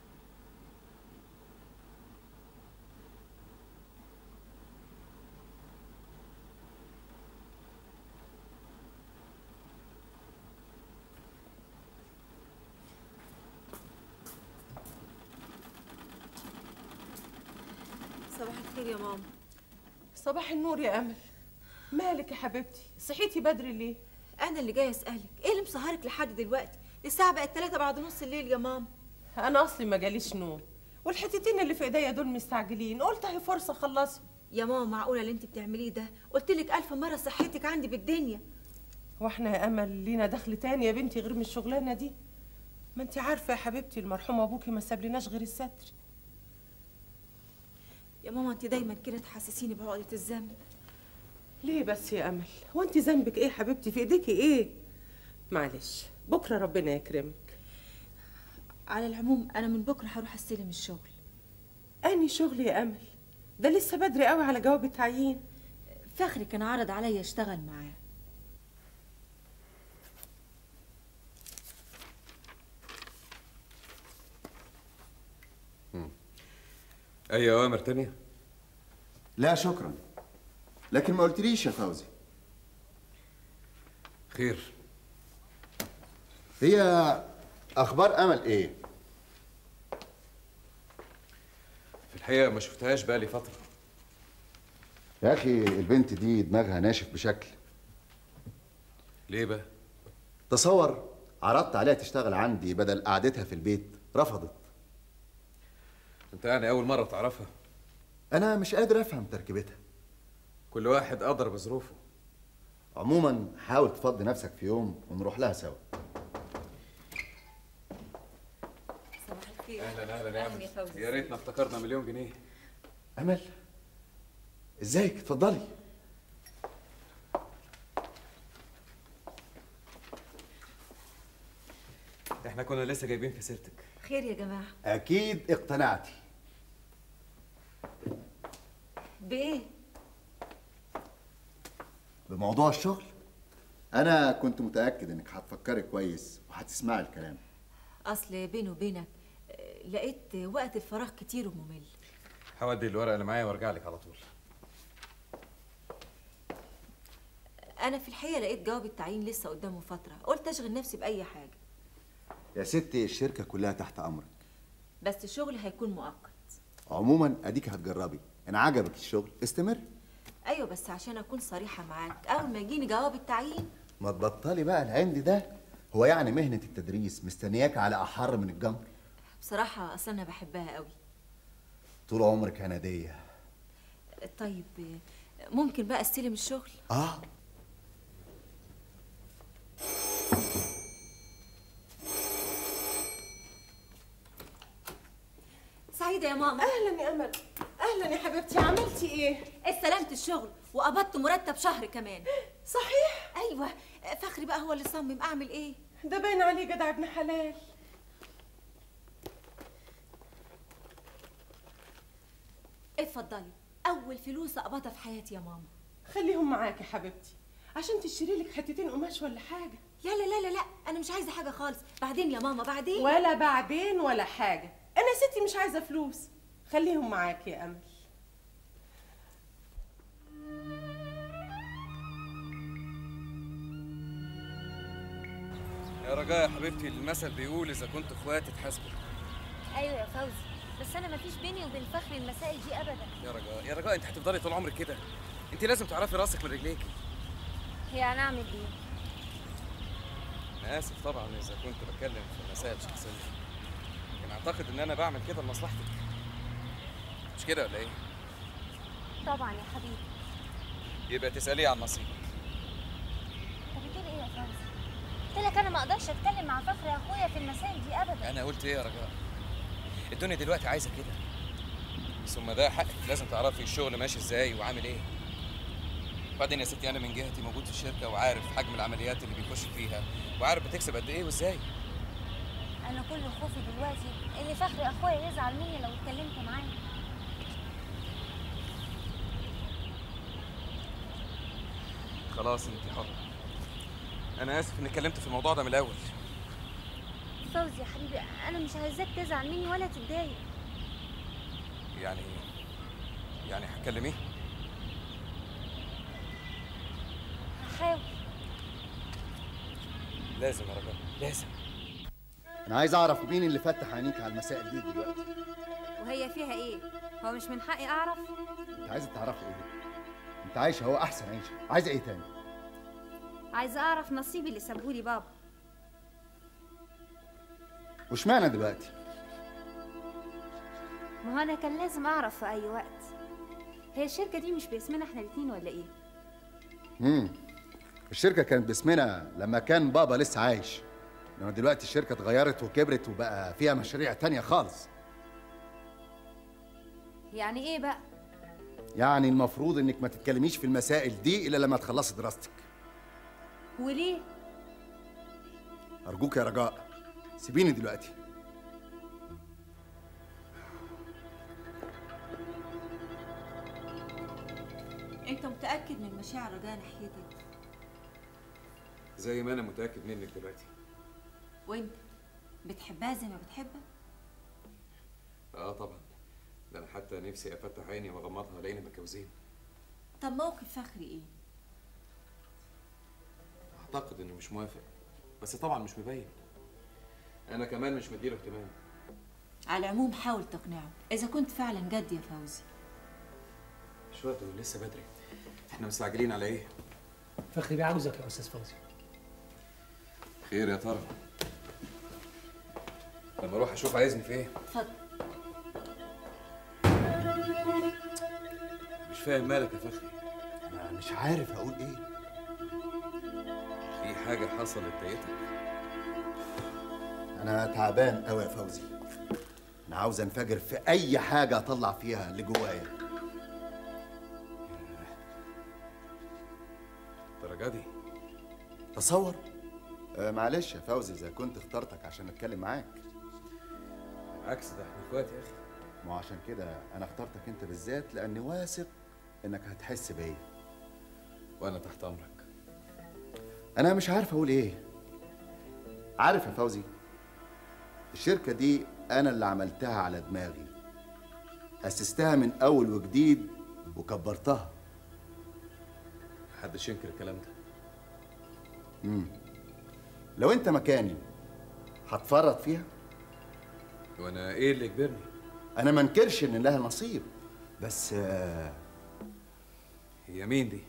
صباح الخير يا ماما صباح النور يا امل مالك يا حبيبتي صحيتي بدري ليه انا اللي جايه اسالك ايه اللي مسهرك لحد دلوقتي دي الساعه بقت 3 بعد نص الليل يا ماما انا اصلي ما جاليش نوم والحتتين اللي في ايديا دول مستعجلين قلت اهي فرصه اخلصهم يا ماما معقوله اللي انت بتعمليه ده قلت لك الف مره صحتك عندي بالدنيا واحنا يا امل لينا دخل تاني يا بنتي غير من الشغلانه دي ما انت عارفه يا حبيبتي المرحوم ابوكي ما سابلناش غير الستر يا ماما انت دايما كده تحسسيني بعقده الذنب ليه بس يا امل هو انت ذنبك ايه يا حبيبتي في ايديكي ايه معلش بكره ربنا يكرمك على العموم انا من بكره هروح استلم الشغل اني شغل يا امل ده لسه بدري قوي على جواب التعيين فخري كان عرض عليا اشتغل معاه اي اوامر تانية لا شكرا لكن ما قلتليش يا فوزي خير هي اخبار امل ايه في الحقيقه ما شفتهاش بقالي فتره يا اخي البنت دي دماغها ناشف بشكل ليه بقى تصور عرضت عليها تشتغل عندي بدل قعدتها في البيت رفضت انت يعني اول مره تعرفها انا مش قادر افهم تركيبتها كل واحد قدر بظروفه عموما حاول تفضي نفسك في يوم ونروح لها سوا صباح الخير اهلا اهلا يا أهلاً امل يا فوزي. يا ريتنا افتكرنا مليون جنيه امل ازيك اتفضلي احنا كنا لسه جايبين في سيرتك خير يا جماعه اكيد اقتنعتي بايه بموضوع الشغل انا كنت متاكد انك هتفكري كويس وهتسمعي الكلام اصل بيني وبينك آه، لقيت وقت الفراغ كتير وممل هودي الورقه اللي معايا وارجع لك على طول انا في الحقيقه لقيت جواب التعيين لسه قدامه فتره قلت اشغل نفسي باي حاجه يا ستي الشركه كلها تحت امرك بس الشغل هيكون مؤقت عموما اديك هتجربي ان عجبك الشغل استمر ايوه بس عشان اكون صريحه معاك اول ما يجيني جواب التعيين ما تبطلي بقى العند ده هو يعني مهنه التدريس مستنياك على احر من الجمر بصراحه اصل انا بحبها قوي طول عمرك هنديه طيب آه، ممكن بقى استلم الشغل اه سعيده يا ماما اهلا يا امل اهلا يا حبيبتي عملتي ايه استلمت الشغل وقبضت مرتب شهر كمان صحيح ايوه فخري بقى هو اللي صمم اعمل ايه ده باين عليه جدع ابن حلال اتفضلي اول فلوس اقبضها في حياتي يا ماما خليهم معاك يا حبيبتي عشان تشتري لك حتتين قماش ولا حاجه لا لا لا لا لا انا مش عايزه حاجه خالص بعدين يا ماما بعدين ولا بعدين ولا حاجه انا ستي مش عايزه فلوس خليهم معاك يا امل يا رجاء يا حبيبتي المثل بيقول اذا كنت اخوات تحاسبوا ايوه يا فوزي بس انا مفيش بيني وبين فخري المسائل دي ابدا يا رجاء يا رجاء انت هتفضلي طول عمرك كده انت لازم تعرفي راسك من رجليك هي هنعمل ايه انا اسف طبعا اذا كنت بتكلم في مسائل شخصيه لكن اعتقد ان انا بعمل كده لمصلحتك مش كده ولا ايه طبعا يا حبيبي يبقى تساليه عن نصيبك انت بتقول ايه يا فوزي قلت لك انا ما اقدرش اتكلم مع فخري يا اخويا في المسائل دي ابدا انا قلت ايه يا رجاء الدنيا دلوقتي عايزه كده ثم ده حقك لازم تعرفي الشغل ماشي ازاي وعامل ايه بعدين يا ستي انا من جهتي موجود في الشركه وعارف حجم العمليات اللي بيخش فيها وعارف بتكسب قد ايه وازاي انا كل خوفي دلوقتي ان فخري اخويا يزعل مني لو اتكلمت معاه خلاص انت حرة انا اسف اني اتكلمت في الموضوع ده من الاول فوزي يا حبيبي انا مش عايزاك تزعل مني ولا تتضايق يعني يعني هتكلميه هحاول لازم يا رجاء لازم انا عايز اعرف مين اللي فتح عينيك على المسائل دي دلوقتي وهي فيها ايه هو مش من حقي اعرف انت عايزه تعرفي ايه انت عايشه هو احسن عيشه عايزه ايه تاني عايزه اعرف نصيبي اللي سابهولي بابا واشمعنى دلوقتي ما هو انا كان لازم اعرف في اي وقت هي الشركه دي مش باسمنا احنا الاتنين ولا ايه امم الشركه كانت باسمنا لما كان بابا لسه عايش انما دلوقتي الشركه اتغيرت وكبرت وبقى فيها مشاريع تانية خالص يعني ايه بقى يعني المفروض انك ما تتكلميش في المسائل دي الا لما تخلصي دراستك وليه ارجوك يا رجاء سيبيني دلوقتي انت متاكد من مشاعر رجاء ناحيتك زي ما انا متاكد منك دلوقتي وانت بتحبها زي ما بتحبك اه طبعا حتى نفسي افتح عيني واغمضها الاقيني متجوزين طب موقف فخري ايه اعتقد انه مش موافق بس طبعا مش مبين انا كمان مش مديله اهتمام على العموم حاول تقنعه اذا كنت فعلا جد يا فوزي مش وقته لسه بدري احنا مستعجلين على ايه فخري بيه عاوزك يا استاذ فوزي خير يا ترى لما اروح اشوف عايزني في ايه اتفضل مش فاهم مالك يا فخري انا مش عارف اقول ايه في حاجه حصلت ضايقتك انا تعبان قوي يا فوزي انا عاوز انفجر في اي حاجه اطلع فيها اللي جوايا الدرجه دي تصور آه معلش يا فوزي اذا كنت اخترتك عشان اتكلم معاك عكس ده احنا اخوات يا اخي ما هو عشان كده انا اخترتك انت بالذات لاني واثق انك هتحس بيا وانا تحت امرك انا مش عارف اقول ايه عارف يا فوزي الشركه دي انا اللي عملتها على دماغي اسستها من اول وجديد وكبرتها محدش ينكر الكلام ده لو انت مكاني هتفرط فيها وانا ايه اللي يجبرني انا ما انكرش ان لها نصيب بس آه، هي مين دي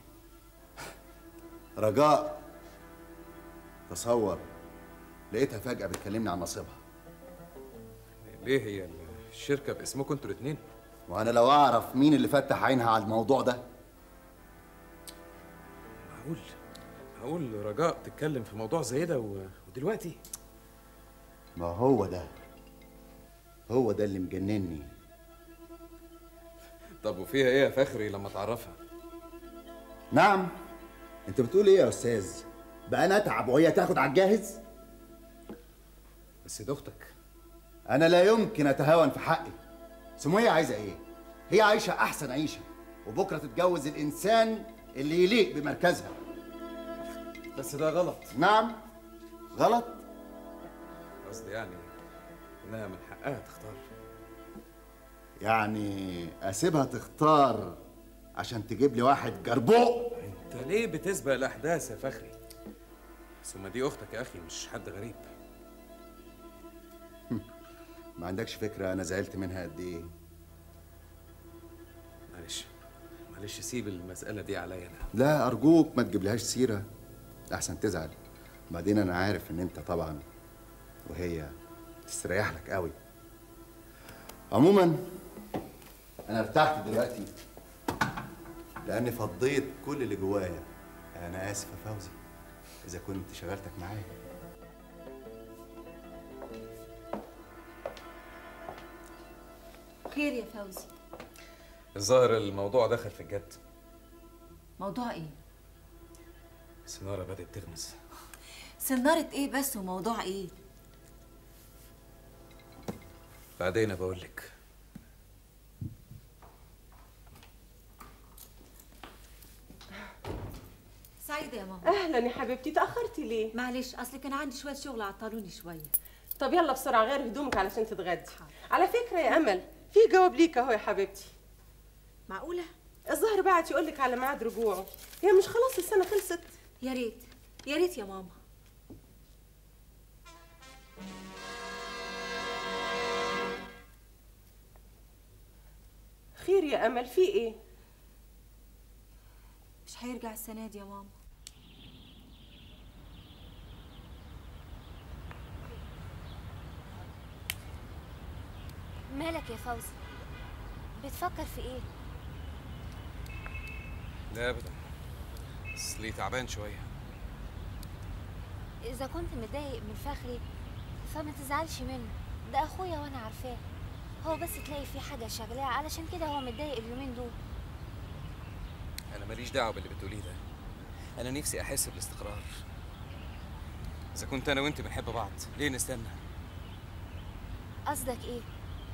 رجاء تصور لقيتها فجأة بتكلمني عن نصيبها ليه هي الشركه باسمكم انتوا الاثنين وانا لو اعرف مين اللي فتح عينها على الموضوع ده معقول معقول رجاء تتكلم في موضوع زي ده و... ودلوقتي ما هو ده هو ده اللي مجنني طب وفيها ايه يا فخري لما تعرفها نعم انت بتقول ايه يا استاذ بقى انا اتعب وهي تاخد على الجاهز بس دي اختك انا لا يمكن اتهاون في حقي سمية عايزه ايه هي عايشه احسن عيشه وبكره تتجوز الانسان اللي يليق بمركزها بس ده غلط نعم غلط قصدي يعني انها من حقها تختار يعني اسيبها تختار عشان تجيب لي واحد جربوق انت ليه بتسبق الاحداث يا فخري ثم دي اختك يا اخي مش حد غريب ما عندكش فكره انا زعلت منها قد ايه معلش معلش سيب المساله دي عليا انا لا ارجوك ما تجيبلهاش سيره احسن تزعل بعدين انا عارف ان انت طبعا وهي تستريح لك قوي عموما انا ارتحت دلوقتي لاني فضيت كل اللي جوايا انا اسف يا فوزي اذا كنت شغلتك معايا خير يا فوزي الظاهر الموضوع دخل في الجد موضوع ايه سنارة بدأت تغمز سنارة ايه بس وموضوع ايه بعدين بقول لك سعيدة يا ماما اهلا يا حبيبتي تاخرتي ليه معلش اصل كان عندي شوية شغل عطلوني شوية طب يلا بسرعه غير هدومك علشان تتغدي على فكره يا امل في جواب ليك اهو يا حبيبتي معقولة الظاهر بعت يقول لك على ميعاد رجوعه هي مش خلاص السنه خلصت يا ريت يا ريت يا ماما خير يا امل في ايه مش هيرجع السنة دي يا ماما مالك يا فوزي بتفكر في ايه لا ابدا اصلي تعبان شويه اذا كنت متضايق من فخري فما تزعلش منه ده اخويا وانا عارفاه هو بس تلاقي في حاجه شغلاه علشان كده هو متضايق اليومين دول انا ماليش دعوه باللي بتقوليه ده انا نفسي احس بالاستقرار اذا كنت انا وانت بنحب بعض ليه نستنى قصدك ايه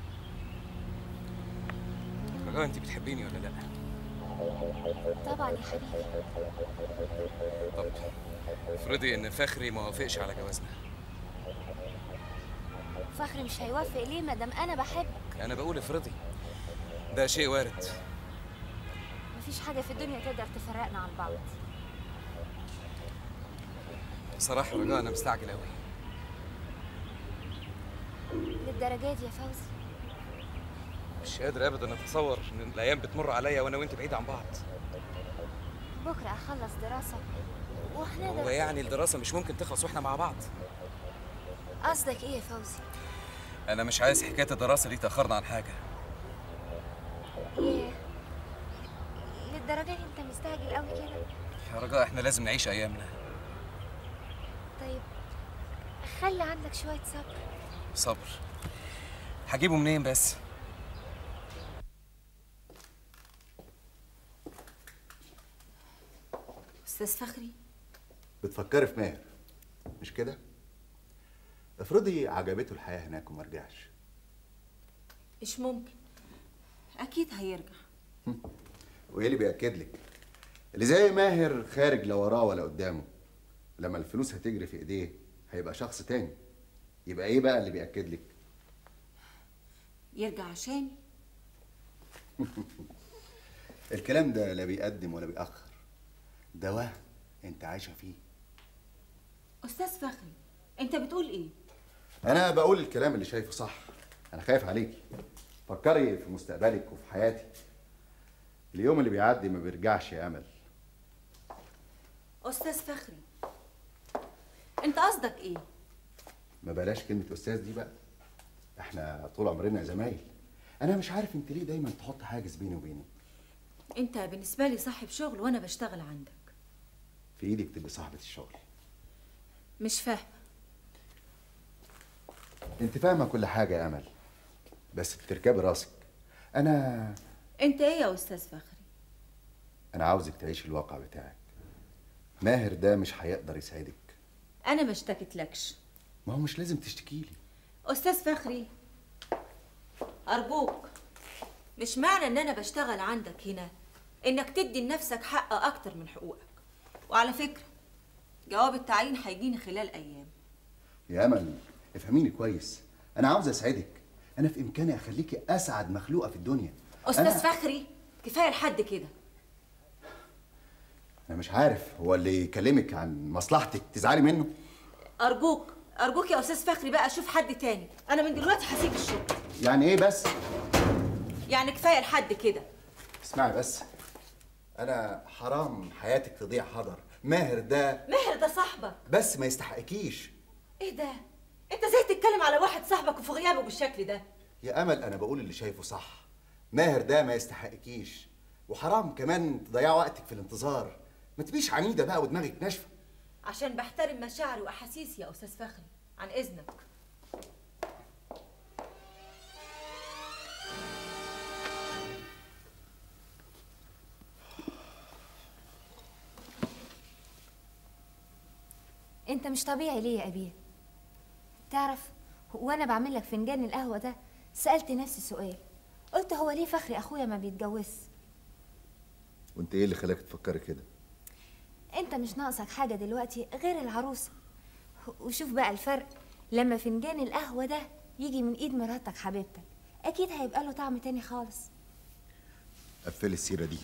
رجاء انت بتحبيني ولا لا طبعا يا حبيبي طب افرضي ان فخري ما وافقش على جوازنا فخري مش هيوافق ليه مادام انا بحبك انا بقول افرضي ده شيء وارد مفيش حاجة في الدنيا تقدر تفرقنا عن بعض بصراحه رجاء انا مستعجل قوي للدرجة دي يا فوزي مش قادر ابدا اتصور ان الايام بتمر عليا وانا وانت بعيد عن بعض بكرة أخلص دراسة واحنا هو ده يعني الدراسه مش ممكن تخلص واحنا مع بعض قصدك إيه يا فوزي؟ انا مش عايز حكايه الدراسه دي تاخرنا عن حاجه ياه للدرجة دي أنت مستعجل قوي كده يا رجاء احنا لازم نعيش ايامنا طيب خلي عندك شوية صبر صبر هجيبه منين بس استاذ فخري بتفكري في ماهر مش كده افرضي عجبته الحياه هناك وما رجعش مش ممكن اكيد هيرجع وايه اللي بياكد لك اللي زي ماهر خارج لا وراه ولا قدامه لما الفلوس هتجري في ايديه هيبقى شخص تاني يبقى ايه بقى اللي بياكد لك يرجع عشاني الكلام ده لا بيقدم ولا بيأخر ده وهم انت عايشه فيه استاذ فخري انت بتقول ايه انا بقول الكلام اللي شايفه صح انا خايف عليكي فكري في مستقبلك وفي حياتك اليوم اللي بيعدي ما بيرجعش يا امل استاذ فخري انت قصدك ايه ما بلاش كلمه استاذ دي بقى احنا طول عمرنا زمايل انا مش عارف انت ليه دايما تحط حاجز بيني وبينك انت بالنسبه لي صاحب شغل وانا بشتغل عندك في ايدك تبقي صاحبه الشغل مش فاهمه انت فاهمه كل حاجه يا امل بس بتركبي راسك انا انت ايه يا استاذ فخري انا عاوزك تعيش الواقع بتاعك ماهر ده مش هيقدر يساعدك انا ما اشتكتلكش ما هو مش لازم تشتكي لي استاذ فخري ارجوك مش معنى ان انا بشتغل عندك هنا انك تدي لنفسك حق اكتر من حقوقك وعلى فكره جواب التعيين هيجيني خلال ايام يا امل افهميني كويس انا عاوز اسعدك انا في امكاني اخليكي اسعد مخلوقه في الدنيا استاذ أنا- فخري كفايه لحد كده انا مش عارف هو اللي يكلمك عن مصلحتك تزعلي منه ارجوك ارجوك يا استاذ فخري بقى شوف حد تاني انا من دلوقتي هسيب الشغل يعني ايه بس يعني كفايه لحد كده اسمعي بس انا حرام حياتك تضيع حضر ماهر ده ماهر ده صاحبك بس ما يستحقكيش ايه ده انت ازاي تتكلم على واحد صاحبك وفي غيابه بالشكل ده يا امل انا بقول اللي شايفه صح ماهر ده ما يستحقكيش وحرام كمان تضيع وقتك في الانتظار ما تبقيش عنيده بقى ودماغك ناشفه عشان بحترم مشاعري واحاسيسي يا استاذ فخري عن اذنك أنت مش طبيعي ليه يا أبيه تعرف وأنا بعمل لك فنجان القهوة ده سألت نفسي سؤال قلت هو ليه فخري أخويا ما بيتجوزش وانت ايه اللي خلاك تفكري كده انت مش ناقصك حاجة دلوقتي غير العروسة وشوف بقى الفرق لما فنجان القهوة ده يجي من ايد مراتك حبيبتك اكيد هيبقى له طعم تاني خالص قفلي السيره دي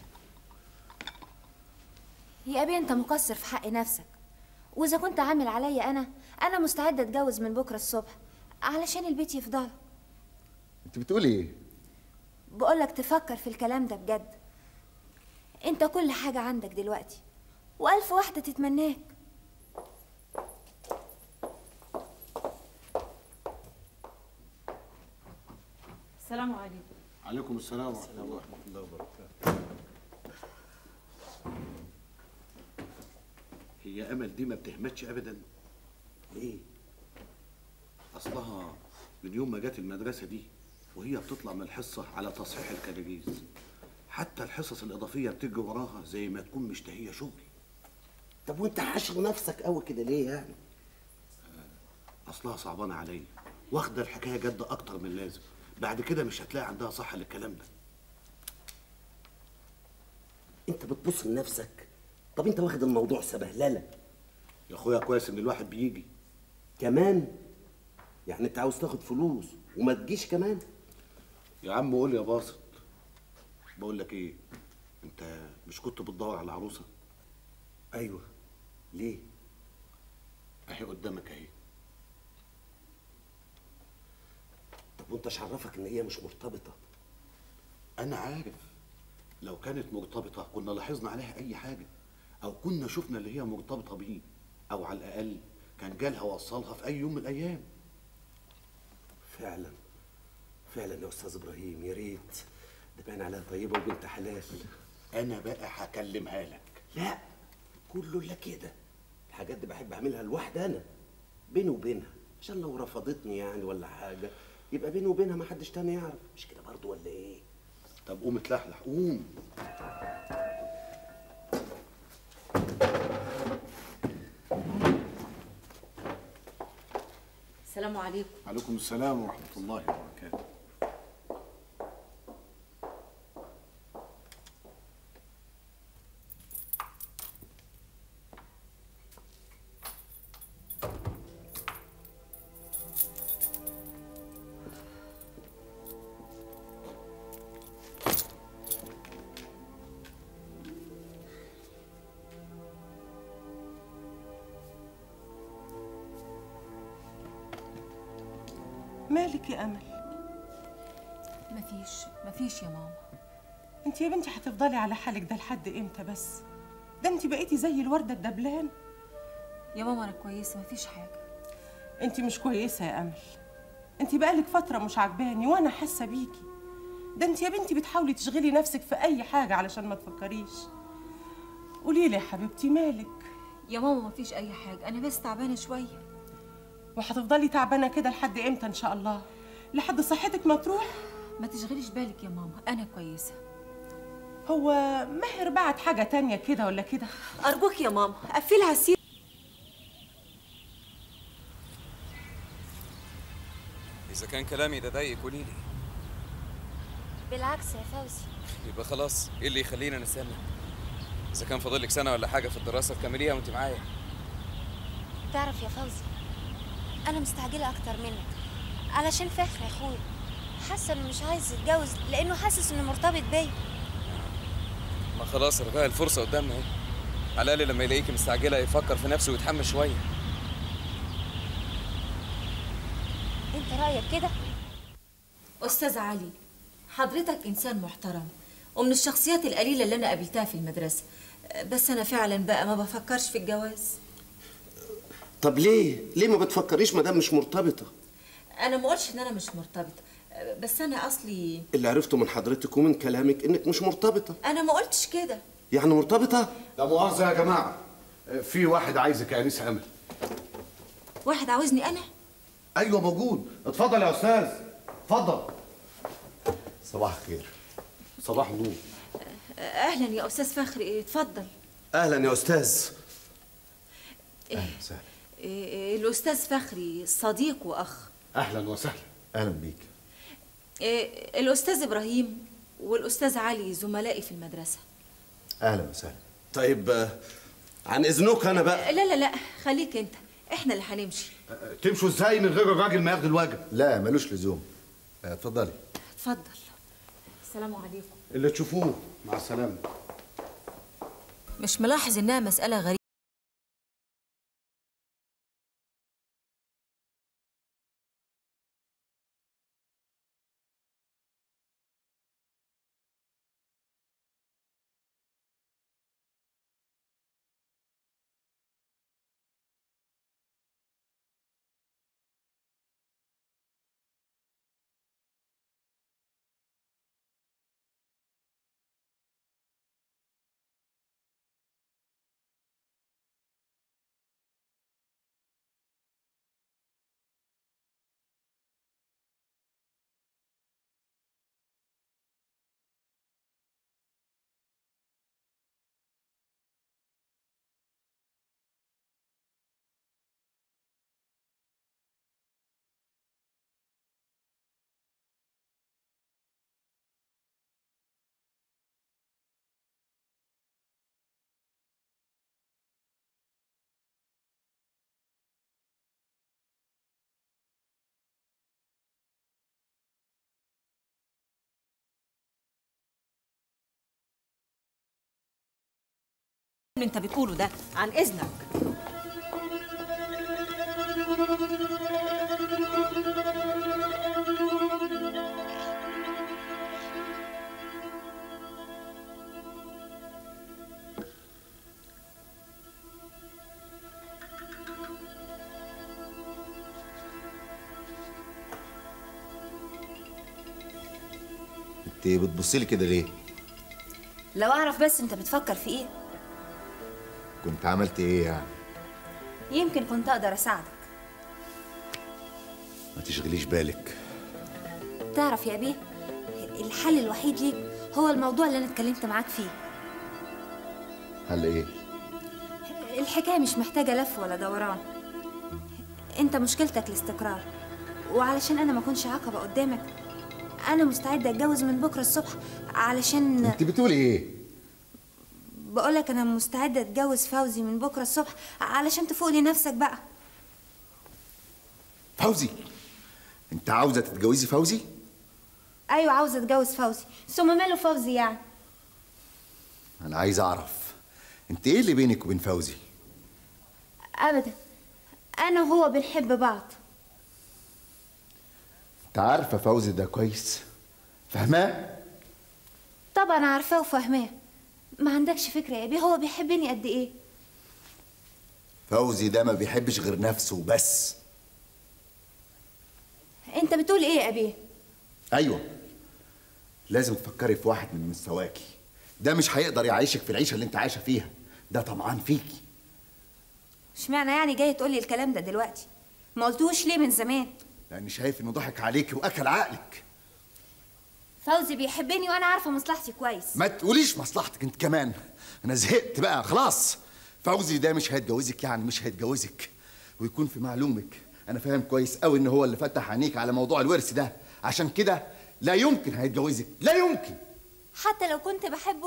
يا ابي انت مقصر في حق نفسك واذا كنت عامل عليا انا انا مستعدة اتجوز من بكرة الصبح علشان البيت يفضل انت بتقولي ايه بقولك تفكر في الكلام ده بجد انت كل حاجة عندك دلوقتي والف واحدة تتمناك السلام عليكم عليكم السلام ورحمة الله ورحمة الله وبركاته هي أمل دي ما بتهمتش أبدا ليه؟ أصلها من يوم ما جت المدرسة دي وهي بتطلع من الحصة على تصحيح الكراجيز حتى الحصص الإضافية بتجري وراها زي ما تكون مشتهية شغل طب وانت حاشر نفسك قوي كده ليه يعني أصلها صعبانة عليا واخدة الحكاية جد أكتر من لازم بعد كده مش هتلاقي عندها صحة للكلام ده انت بتبص لنفسك طب انت واخد الموضوع سبهلله يا أخويا كويس إن الواحد بيجي كمان يعني انت عاوز تاخد فلوس وما تجيش كمان يا عم قول يا باسط بقول لك ايه انت مش كنت بتدور على عروسه ايوه ليه اهي قدامك اهي طب وانت إيش عرفك ان هي مش مرتبطه انا عارف لو كانت مرتبطه كنا لاحظنا عليها اي حاجه او كنا شفنا اللي هي مرتبطه بيه او على الاقل كان جالها وصلها في اي يوم من الايام فعلا فعلا يا استاذ ابراهيم يا ريت ده باين عليها طيبه وبنت حلال انا بقى هكلمها لك لا كله الا كده الحاجات دي بحب اعملها لوحدي انا بيني وبينها عشان لو رفضتني يعني ولا حاجه يبقى بيني وبينها ما حدش تاني يعرف مش كده برضو ولا ايه طب قوم اتلحلح قوم السلام عليكم عليكم السلام ورحمه الله وبركاته مالك يا امل مفيش مفيش يا ماما انت يا بنتي هتفضلي على حالك ده لحد امتى بس ده انت بقيتي زي الورده الدبلان يا ماما انا كويسه مفيش حاجه انت مش كويسه يا امل انت بقالك فتره مش عجباني وانا حاسه بيكي ده انت يا بنتي بتحاولي تشغلي نفسك في اي حاجه علشان ما تفكريش قولي لي يا حبيبتي مالك يا ماما مفيش اي حاجه انا بس تعبانه شويه وهتفضلي تعبانه كده لحد امتى ان شاء الله لحد صحتك ما تروح ما تشغليش بالك يا ماما انا كويسه هو ماهر بعت حاجه تانية كده ولا كده ارجوك يا ماما قفلها السيره اذا كان كلامي ده ضايقك قولي لي بالعكس يا فوزي يبقى خلاص ايه اللي يخلينا نستنى اذا كان فاضل لك سنه ولا حاجه في الدراسه تكمليها وانت معايا تعرف يا فوزي انا مستعجله اكتر منك علشان فخر يا اخويا حاسه انه مش عايز يتجوز لانه حاسس انه مرتبط بيا ما خلاص رجاء الفرصه قدامنا اهي على الاقل لما يلاقيك مستعجله يفكر في نفسه ويتحمل شويه انت رايك كده استاذ علي حضرتك انسان محترم ومن الشخصيات القليله اللي انا قابلتها في المدرسه بس انا فعلا بقى ما بفكرش في الجواز طب ليه ليه ما بتفكريش ما دام مش مرتبطه انا ما قلتش ان انا مش مرتبطه بس انا اصلي اللي عرفته من حضرتك ومن كلامك انك مش مرتبطه انا ما قلتش كده يعني مرتبطه لا مؤاخذه يا جماعه في واحد عايزك يا انسه امل واحد عاوزني انا ايوه موجود اتفضل يا استاذ اتفضل صباح الخير صباح النور اهلا يا استاذ فخري اتفضل اهلا يا استاذ اهلا وسهلا إيه، الاستاذ فخري صديق واخ اهلا وسهلا اهلا بيك إيه، الاستاذ ابراهيم والاستاذ علي زملائي في المدرسه اهلا وسهلا طيب آه، عن اذنك انا بقى لا لا لا خليك انت احنا اللي هنمشي تمشوا ازاي من غير الراجل ما ياخد الواجب لا ملوش لزوم آه، اتفضلي اتفضل السلام عليكم اللي تشوفوه مع السلامه مش ملاحظ انها مساله غريبه اللي انت بتقوله ده عن اذنك انت بتبصي لي كده ليه لو اعرف بس انت بتفكر في ايه كنت عملت ايه يعني يمكن كنت اقدر اساعدك ما تشغليش بالك تعرف يا بيه الحل الوحيد ليك هو الموضوع اللي انا اتكلمت معاك فيه هل ايه الحكايه مش محتاجه لف ولا دوران انت مشكلتك الاستقرار وعلشان انا ما اكونش عقبه قدامك انا مستعده اتجوز من بكره الصبح علشان انت بتقولي ايه بقولك انا مستعده اتجوز فوزي من بكره الصبح علشان تفوق لنفسك بقى فوزي انت عاوزه تتجوزي فوزي ايوه عاوزه اتجوز فوزي ثم ماله فوزي يعني انا عايز اعرف انت ايه اللي بينك وبين فوزي ابدا انا وهو بنحب بعض انت عارفه فوزي ده كويس فاهماه طبعا عارفاه وفاهماه ما عندكش فكره يا بيه هو بيحبني قد ايه فوزي ده ما بيحبش غير نفسه بس انت بتقول ايه يا ابيه ايوه لازم تفكري في واحد من مستواكي ده مش هيقدر يعيشك في العيشه اللي انت عايشه فيها ده طمعان فيكي اشمعنى يعني جاي تقولي الكلام ده دلوقتي ما قلتوش ليه من زمان لاني شايف انه ضحك عليكي واكل عقلك فوزي بيحبني وانا عارفه مصلحتي كويس ما تقوليش مصلحتك انت كمان انا زهقت بقى خلاص فوزي ده مش هيتجوزك يعني مش هيتجوزك ويكون في معلومك انا فاهم كويس قوي ان هو اللي فتح عينيك على موضوع الورث ده عشان كده لا يمكن هيتجوزك لا يمكن حتى لو كنت بحبه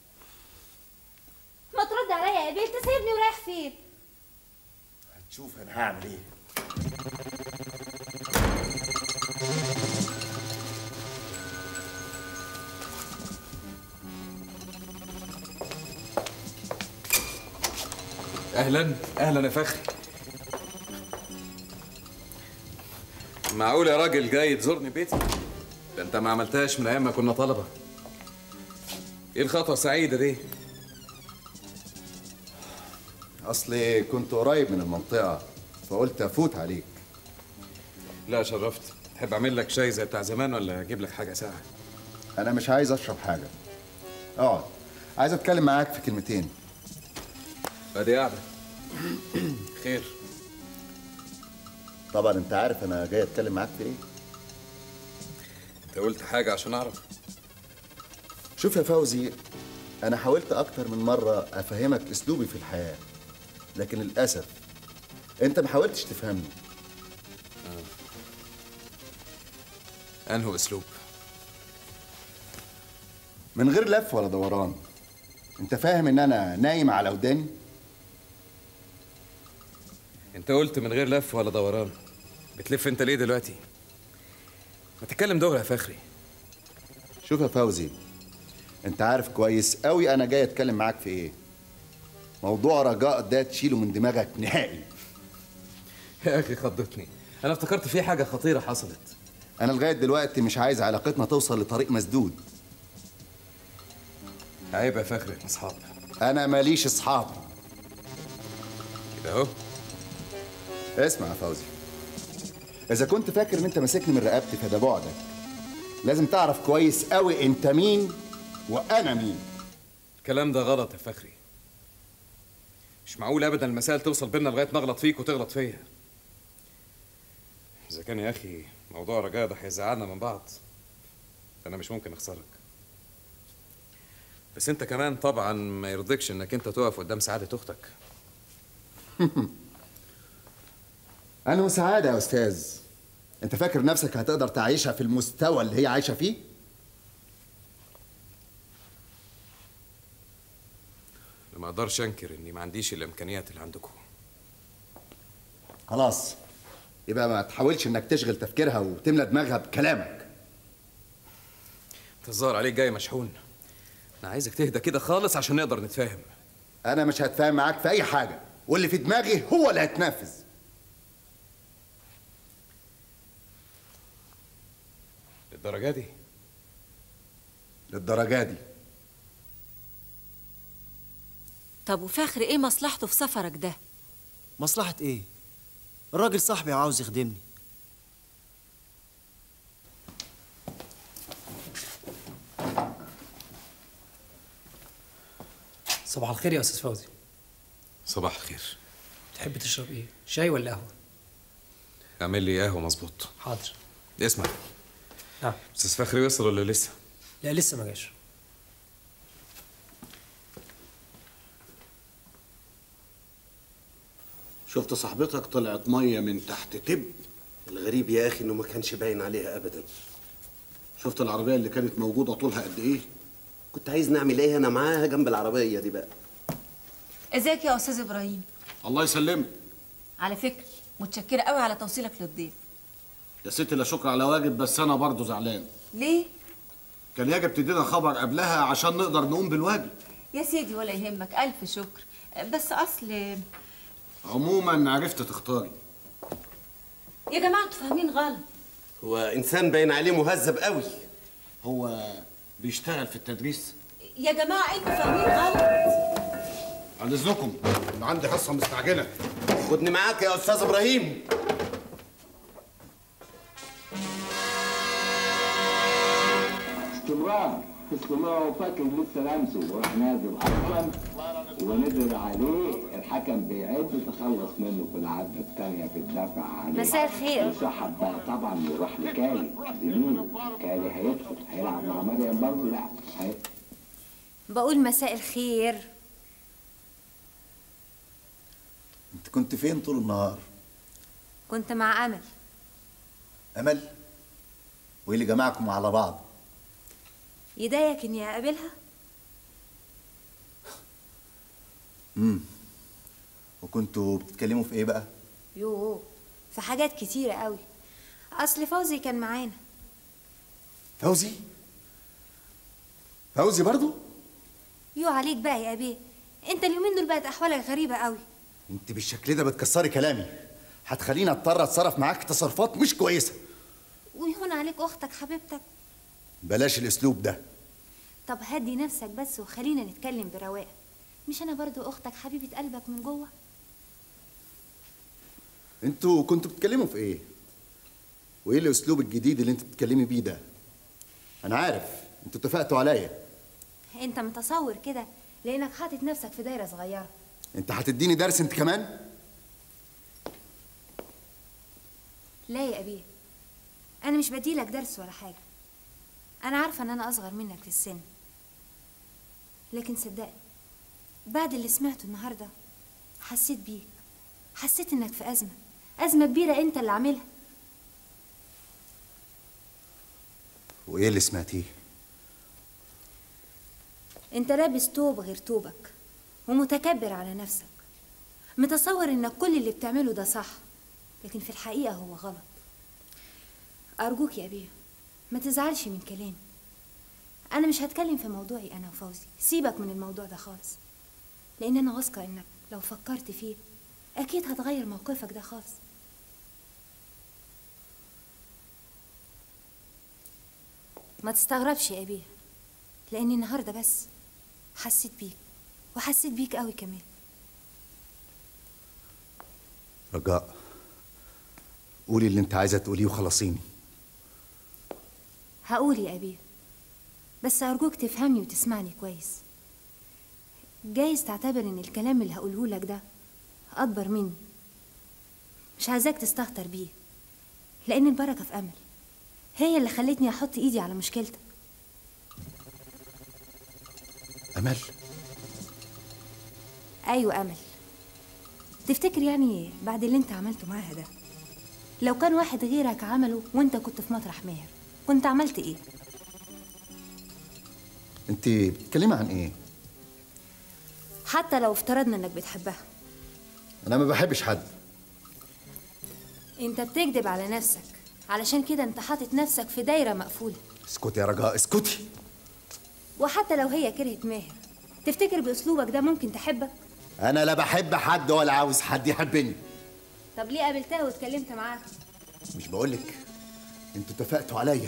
ما ترد عليا يا بيه تسيبني ورايح فين هتشوف انا هعمل ايه اهلا اهلا يا فخري معقول يا راجل جاي تزورني بيتي ده انت ما عملتهاش من ايام ما كنا طلبه ايه الخطوه السعيده دي اصلي كنت قريب من المنطقه فقلت افوت عليك لا شرفت تحب اعمل لك شاي زي بتاع زمان ولا اجيب لك حاجه ساقعه انا مش عايز اشرب حاجه اقعد عايز اتكلم معاك في كلمتين ادي قاعده خير طبعا انت عارف انا جاي اتكلم معاك في ايه انت قلت حاجه عشان اعرف شوف يا فوزي انا حاولت اكتر من مره افهمك اسلوبي في الحياه لكن للاسف انت ما حاولتش تفهمني انه اسلوب من غير لف ولا دوران انت فاهم ان انا نايم على وداني انت قلت من غير لف ولا دوران بتلف انت ليه دلوقتي ما تتكلم دغري يا فخري شوف يا فوزي انت عارف كويس قوي انا جاي اتكلم معاك في ايه موضوع رجاء ده تشيله من دماغك نهائي يا اخي خضتني انا افتكرت في حاجه خطيره حصلت انا لغايه دلوقتي مش عايز علاقتنا توصل لطريق مسدود عيب يا فخري احنا اصحاب انا ماليش اصحاب كده اهو اسمع يا فوزي اذا كنت فاكر ان انت ماسكني من رقبتي فده بعدك لازم تعرف كويس قوي انت مين وانا مين الكلام ده غلط يا فخري مش معقول ابدا المسائل توصل بينا لغايه ما اغلط فيك وتغلط فيا اذا كان يا اخي موضوع رجاء ده هيزعلنا من بعض انا مش ممكن اخسرك بس انت كمان طبعا ما يرضيكش انك انت تقف قدام سعاده اختك انا وسعاده يا استاذ انت فاكر نفسك هتقدر تعيشها في المستوى اللي هي عايشه فيه ما اقدرش انكر اني ما عنديش الامكانيات اللي عندكم خلاص يبقى ما تحاولش انك تشغل تفكيرها وتملى دماغها بكلامك انت الظاهر عليك جاي مشحون انا عايزك تهدى كده خالص عشان نقدر نتفاهم انا مش هتفاهم معاك في اي حاجه واللي في دماغي هو اللي هيتنفذ للدرجه دي للدرجه دي طب وفخر ايه مصلحته في سفرك ده مصلحة ايه؟ الراجل صاحبي وعاوز يخدمني صباح الخير يا استاذ فوزي صباح الخير تحب تشرب ايه شاي ولا قهوه اعمل لي قهوه مظبوط حاضر اسمع نعم استاذ فخري وصل ولا لسه لا لسه ما جاش شفت صاحبتك طلعت ميه من تحت تب الغريب يا اخي انه ما كانش باين عليها ابدا شفت العربيه اللي كانت موجوده طولها قد ايه كنت عايز نعمل ايه انا معاها جنب العربيه دي بقى ازيك يا استاذ ابراهيم الله يسلمك على فكره متشكره قوي على توصيلك للضيف يا ستي لا شكر على واجب بس انا برضه زعلان ليه كان يجب تدينا خبر قبلها عشان نقدر نقوم بالواجب يا سيدي ولا يهمك الف شكر بس اصل عموما عرفت تختاري يا جماعه انتوا فاهمين غلط هو انسان باين عليه مهذب قوي هو بيشتغل في التدريس يا جماعه انتوا فاهمين غلط عن اذنكم انا عندي حصه مستعجله خدني معاك يا استاذ ابراهيم استمرار استمرار وفاكر لسه لمسه وراح نازل اصلا ونزل عليه الحكم بيعد تخلص منه في العدة الثانية في الدفع عليه مساء الخير. وسحب بقى طبعا يروح لكالي زميله كالي هيدخل هيلعب مع مريم برضه لا هي... بقول مساء الخير انت كنت فين طول النهار كنت مع امل امل وايه اللي جمعكم على بعض يضايقك اني اقابلها امم وكنتوا بتتكلموا في ايه بقى يوه في حاجات كتيرة قوي اصل فوزي كان معانا فوزي فوزي برضو يو عليك بقى يا ابيه انت اليومين دول بقت احوالك غريبة قوي انت بالشكل ده بتكسري كلامي هتخليني اضطر اتصرف معاك تصرفات مش كويسه ويهون عليك اختك حبيبتك بلاش الاسلوب ده طب هدي نفسك بس وخلينا نتكلم برواقه مش انا برضو اختك حبيبة قلبك من جوه انتوا كنتوا بتتكلموا في ايه وايه الاسلوب الجديد اللي انت بتتكلمي بيه ده انا عارف انتوا اتفقتوا عليا انت متصور كده لانك حاطط نفسك في دايرة صغيرة انت هتديني درس انت كمان لا يا ابيه انا مش بديلك درس ولا حاجة انا عارفة ان انا اصغر منك في السن لكن صدقني بعد اللي سمعته النهاردة حسيت بيك حسيت انك في ازمة ازمة كبيرة انت اللي عاملها وايه اللي سمعتيه انت لابس توب غير توبك ومتكبر على نفسك متصور انك كل اللي بتعمله ده صح لكن في الحقيقة هو غلط أرجوك يا أبيه ما تزعلش من كلامي أنا مش هتكلم في موضوعي أنا وفوزي سيبك من الموضوع ده خالص لأن أنا واثقة إنك لو فكرت فيه أكيد هتغير موقفك ده خالص ما تستغربش يا أبيه لأني النهاردة بس حسيت بيك وحسيت بيك قوي كمان رجاء قولي اللي انت عايزه تقوليه وخلصيني هقول يا أبيه بس أرجوك تفهمني وتسمعني كويس جايز تعتبر إن الكلام اللي هقوله لك ده أكبر مني مش عايزاك تستهتر بيه لأن البركة في أمل هي اللي خلتني أحط إيدي على مشكلتك امل أيوة أمل تفتكر يعني بعد اللي أنت عملته معاها ده لو كان واحد غيرك عمله وأنت كنت في مطرح ماهر كنت عملت إيه؟ انت بتتكلمي عن ايه حتى لو افترضنا إنك بتحبها انا ما بحبش حد انت بتكذب على نفسك علشان كده انت حاطط نفسك في دايرة مقفولة اسكتي يا رجاء اسكتي وحتى لو هي كرهت ماهر تفتكر باسلوبك ده ممكن تحبك انا لا بحب حد ولا عاوز حد يحبني طب ليه قابلتها واتكلمت معاها مش بقولك انتوا اتفقتوا عليا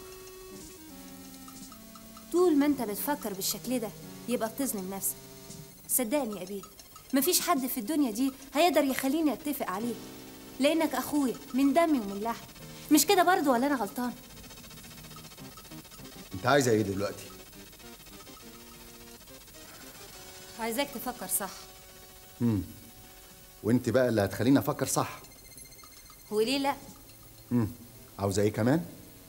طول ما انت بتفكر بالشكل ده يبقى بتظلم نفسك صدقني يا بيه مفيش حد في الدنيا دي هيقدر يخليني اتفق عليه لانك اخويا من دمي ومن لحمي مش كده برضو ولا انا غلطان انت عايزه ايه دلوقتي عايزاك تفكر صح امم وانت بقى اللي هتخليني افكر صح وليه لا امم عاوزه ايه كمان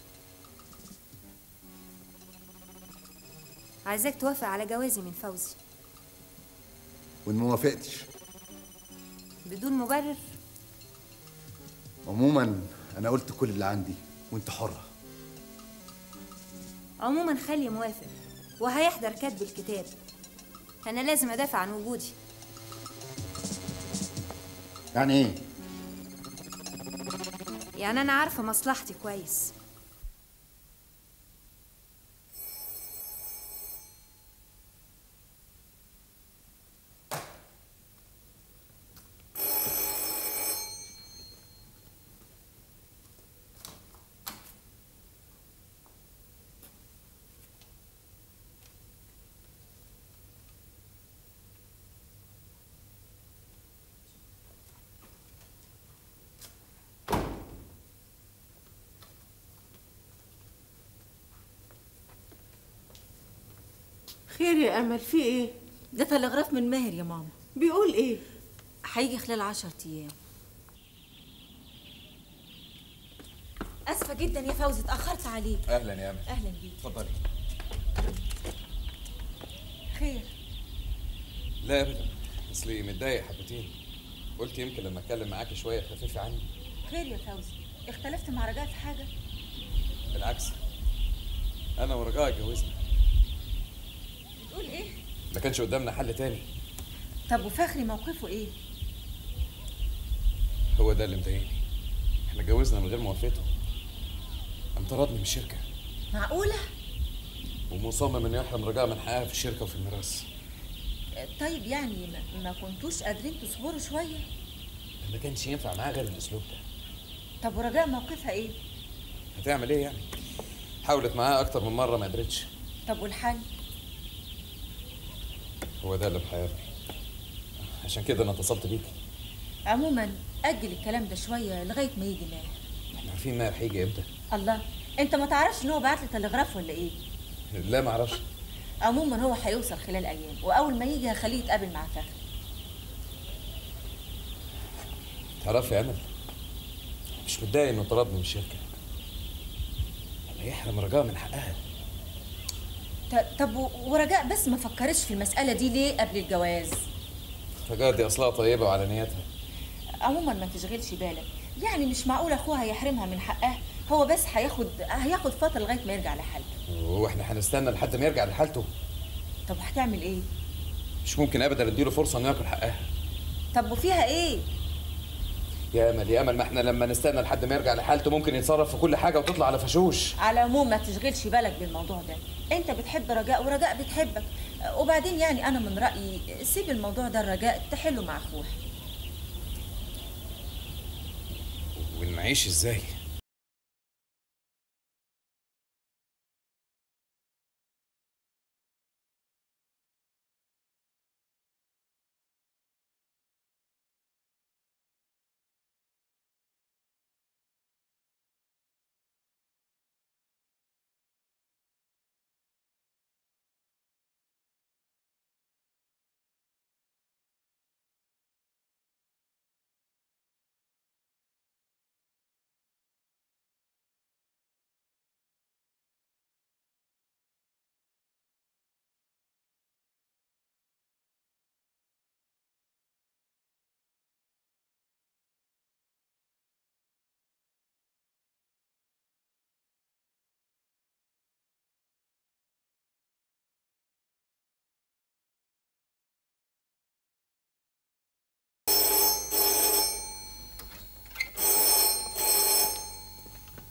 عايزاك توافق على جوازي من فوزي وان ما وافقتش بدون مبرر عموما انا قلت كل اللي عندي وانت حره عموما خلي موافق وهيحضر كتب الكتاب انا لازم ادافع عن وجودي يعني ايه يعني انا عارفه مصلحتي كويس خير يا امل في ايه ده تلغراف من ماهر يا ماما بيقول ايه هيجي خلال عشرة ايام اسفه جدا يا فوزي اتاخرت عليك اهلا يا امل اهلا بيك اتفضلي خير لا ابدا اصلي متضايق حبتين قلت يمكن لما اتكلم معاكي شويه خفيفه عني خير يا فوزي اختلفت مع رجاء في حاجه بالعكس انا ورجاء اتجوزنا بتقول ايه ما كانش قدامنا حل تاني طب وفخري موقفه ايه هو ده اللي مضايقني احنا اتجوزنا من غير موافقته قام طردني من الشركه معقوله ومصمم انه يحرم رجاء من حقها في الشركه وفي الميراث طيب يعني ما, ما كنتوش قادرين تصبروا شويه ما كانش ينفع معاه غير الاسلوب ده طب ورجاء موقفها ايه هتعمل ايه يعني حاولت معاه اكتر من مره ما قدرتش طب والحل هو ده اللي محيرني عشان كده انا اتصلت بيك عموما اجل الكلام ده شويه لغايه ما يجي ماهر احنا عارفين ماهر هيجي امتى الله انت ما تعرفش ان هو بعت لي تلغراف ولا ايه لا ما اعرفش عموما هو هيوصل خلال ايام واول ما يجي هخليه يتقابل مع فخري تعرفي يا امل مش متضايق انه طردني من الشركه لما يحرم رجاء من حقها ط- طب و- ورجاء بس ما فكرتش في المساله دي ليه قبل الجواز رجاء دي اصلها طيبه وعلى نيتها عموما ما تشغلش بالك يعني مش معقول اخوها هيحرمها من حقها هو بس هياخد هياخد فتره لغايه ما يرجع لحالته واحنا هنستنى لحد ما يرجع لحالته طب هتعمل ايه مش ممكن ابدا اديله فرصه انه ياكل حقها طب وفيها ايه يا امل يا امل ما احنا لما نستنى لحد ما يرجع لحالته ممكن يتصرف في كل حاجه وتطلع على فشوش على العموم ما تشغلش بالك بالموضوع ده انت بتحب رجاء ورجاء بتحبك وبعدين يعني انا من رايي سيب الموضوع ده الرجاء تحله مع اخوها ونعيش ازاي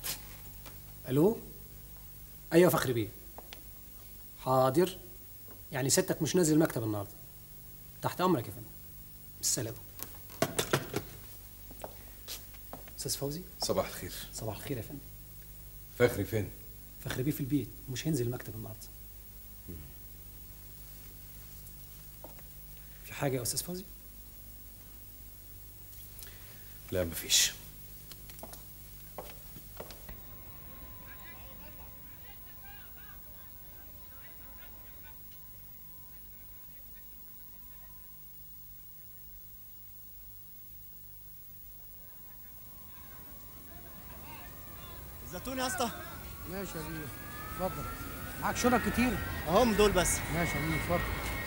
الو ايوه فخري بيه حاضر يعني ستك مش نازل المكتب النهارده تحت امرك يا فندم بالسلامه استاذ فوزي صباح الخير صباح الخير يا فندم فخري فين فخر بيه في البيت مش هينزل المكتب النهارده في حاجه يا استاذ فوزي لا مفيش الزيتون يا اسطى ماشي يا بيه اتفضل معاك شنط كتير اهم دول بس ماشي يا بيه اتفضل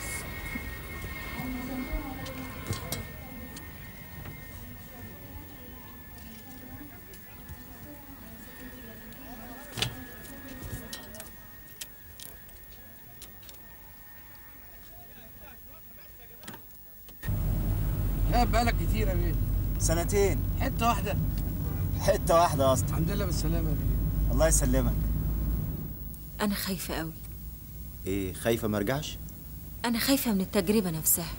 لا بقالك كتير يا بيه سنتين حته واحده حته واحده يا اسطى الحمد لله بالسلامه يا بيه الله يسلمك أنا خايفة قوي ايه خايفه ما ارجعش أنا خايفة من التجربة نفسها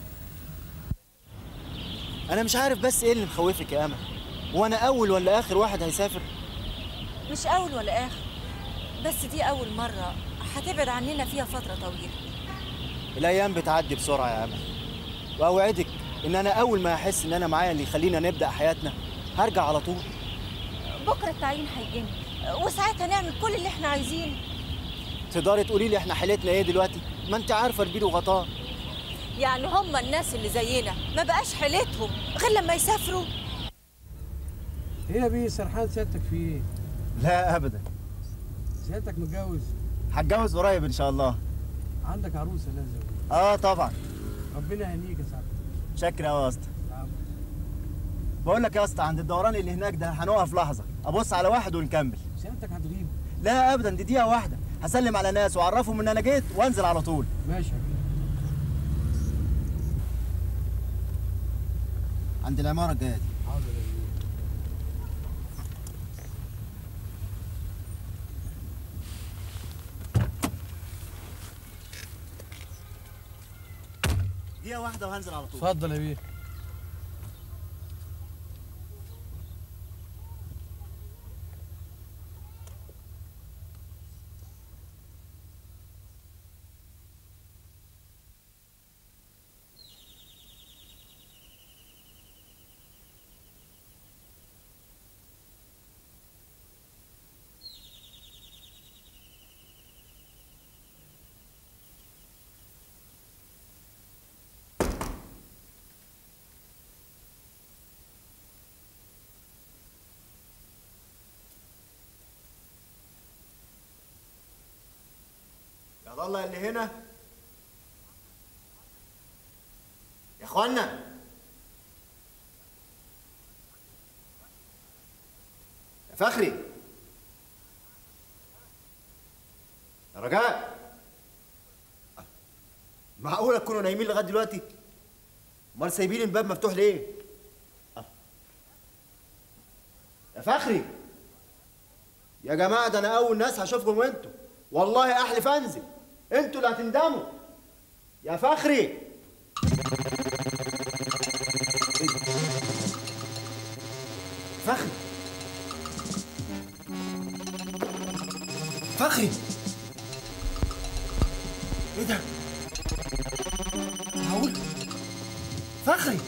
انا مش عارف بس ايه اللي مخوفك يا امل وانا اول ولا اخر واحد هيسافر مش أول ولا آخر بس دي أول مرة هتبعد عننا فيها فترة طويلة الايام بتعدي بسرعه يا امل واوعدك ان انا اول ما احس ان انا معايا اللي يخلينا نبدا حياتنا هرجع على طول بكرة التعيين هيجينا وساعتها نعمل كل اللي احنا عايزينه تقدري تقولي لي احنا حالتنا ايه دلوقتي ما انت عارفه البير وغطاه يعني هم الناس اللي زينا ما بقاش حيلتهم غير لما يسافروا ايه يا بيه سرحان سيادتك في ايه لا ابدا سيادتك متجوز هتجوز قريب ان شاء الله عندك عروسه لازم اه طبعا ربنا يهنيك يا سعد شكرا قوي يا اسطى بقول لك يا اسطى عند الدوران اللي هناك ده هنقف لحظه ابص على واحد ونكمل سيادتك هتغيب لا ابدا دي دقيقه واحده هسلم على ناس واعرفهم ان انا جيت وانزل على طول ماشي يا بيه عند العماره الجايه دي حاضر يا بيه دقيقه واحده وهنزل على طول اتفضل يا بيه يا الله اللي هنا يا اخوانا يا فخري يا رجاء معقولة تكونوا نايمين لغاية دلوقتي؟ أمال سايبين الباب مفتوح ليه؟ يا فخري يا جماعة ده أنا أول ناس هشوفكم وأنتوا والله أحلف أنزل أنتوا اللي هتندموا يا فخري إيه ده؟ فخري فخري ايه ده؟ معقول؟ فخري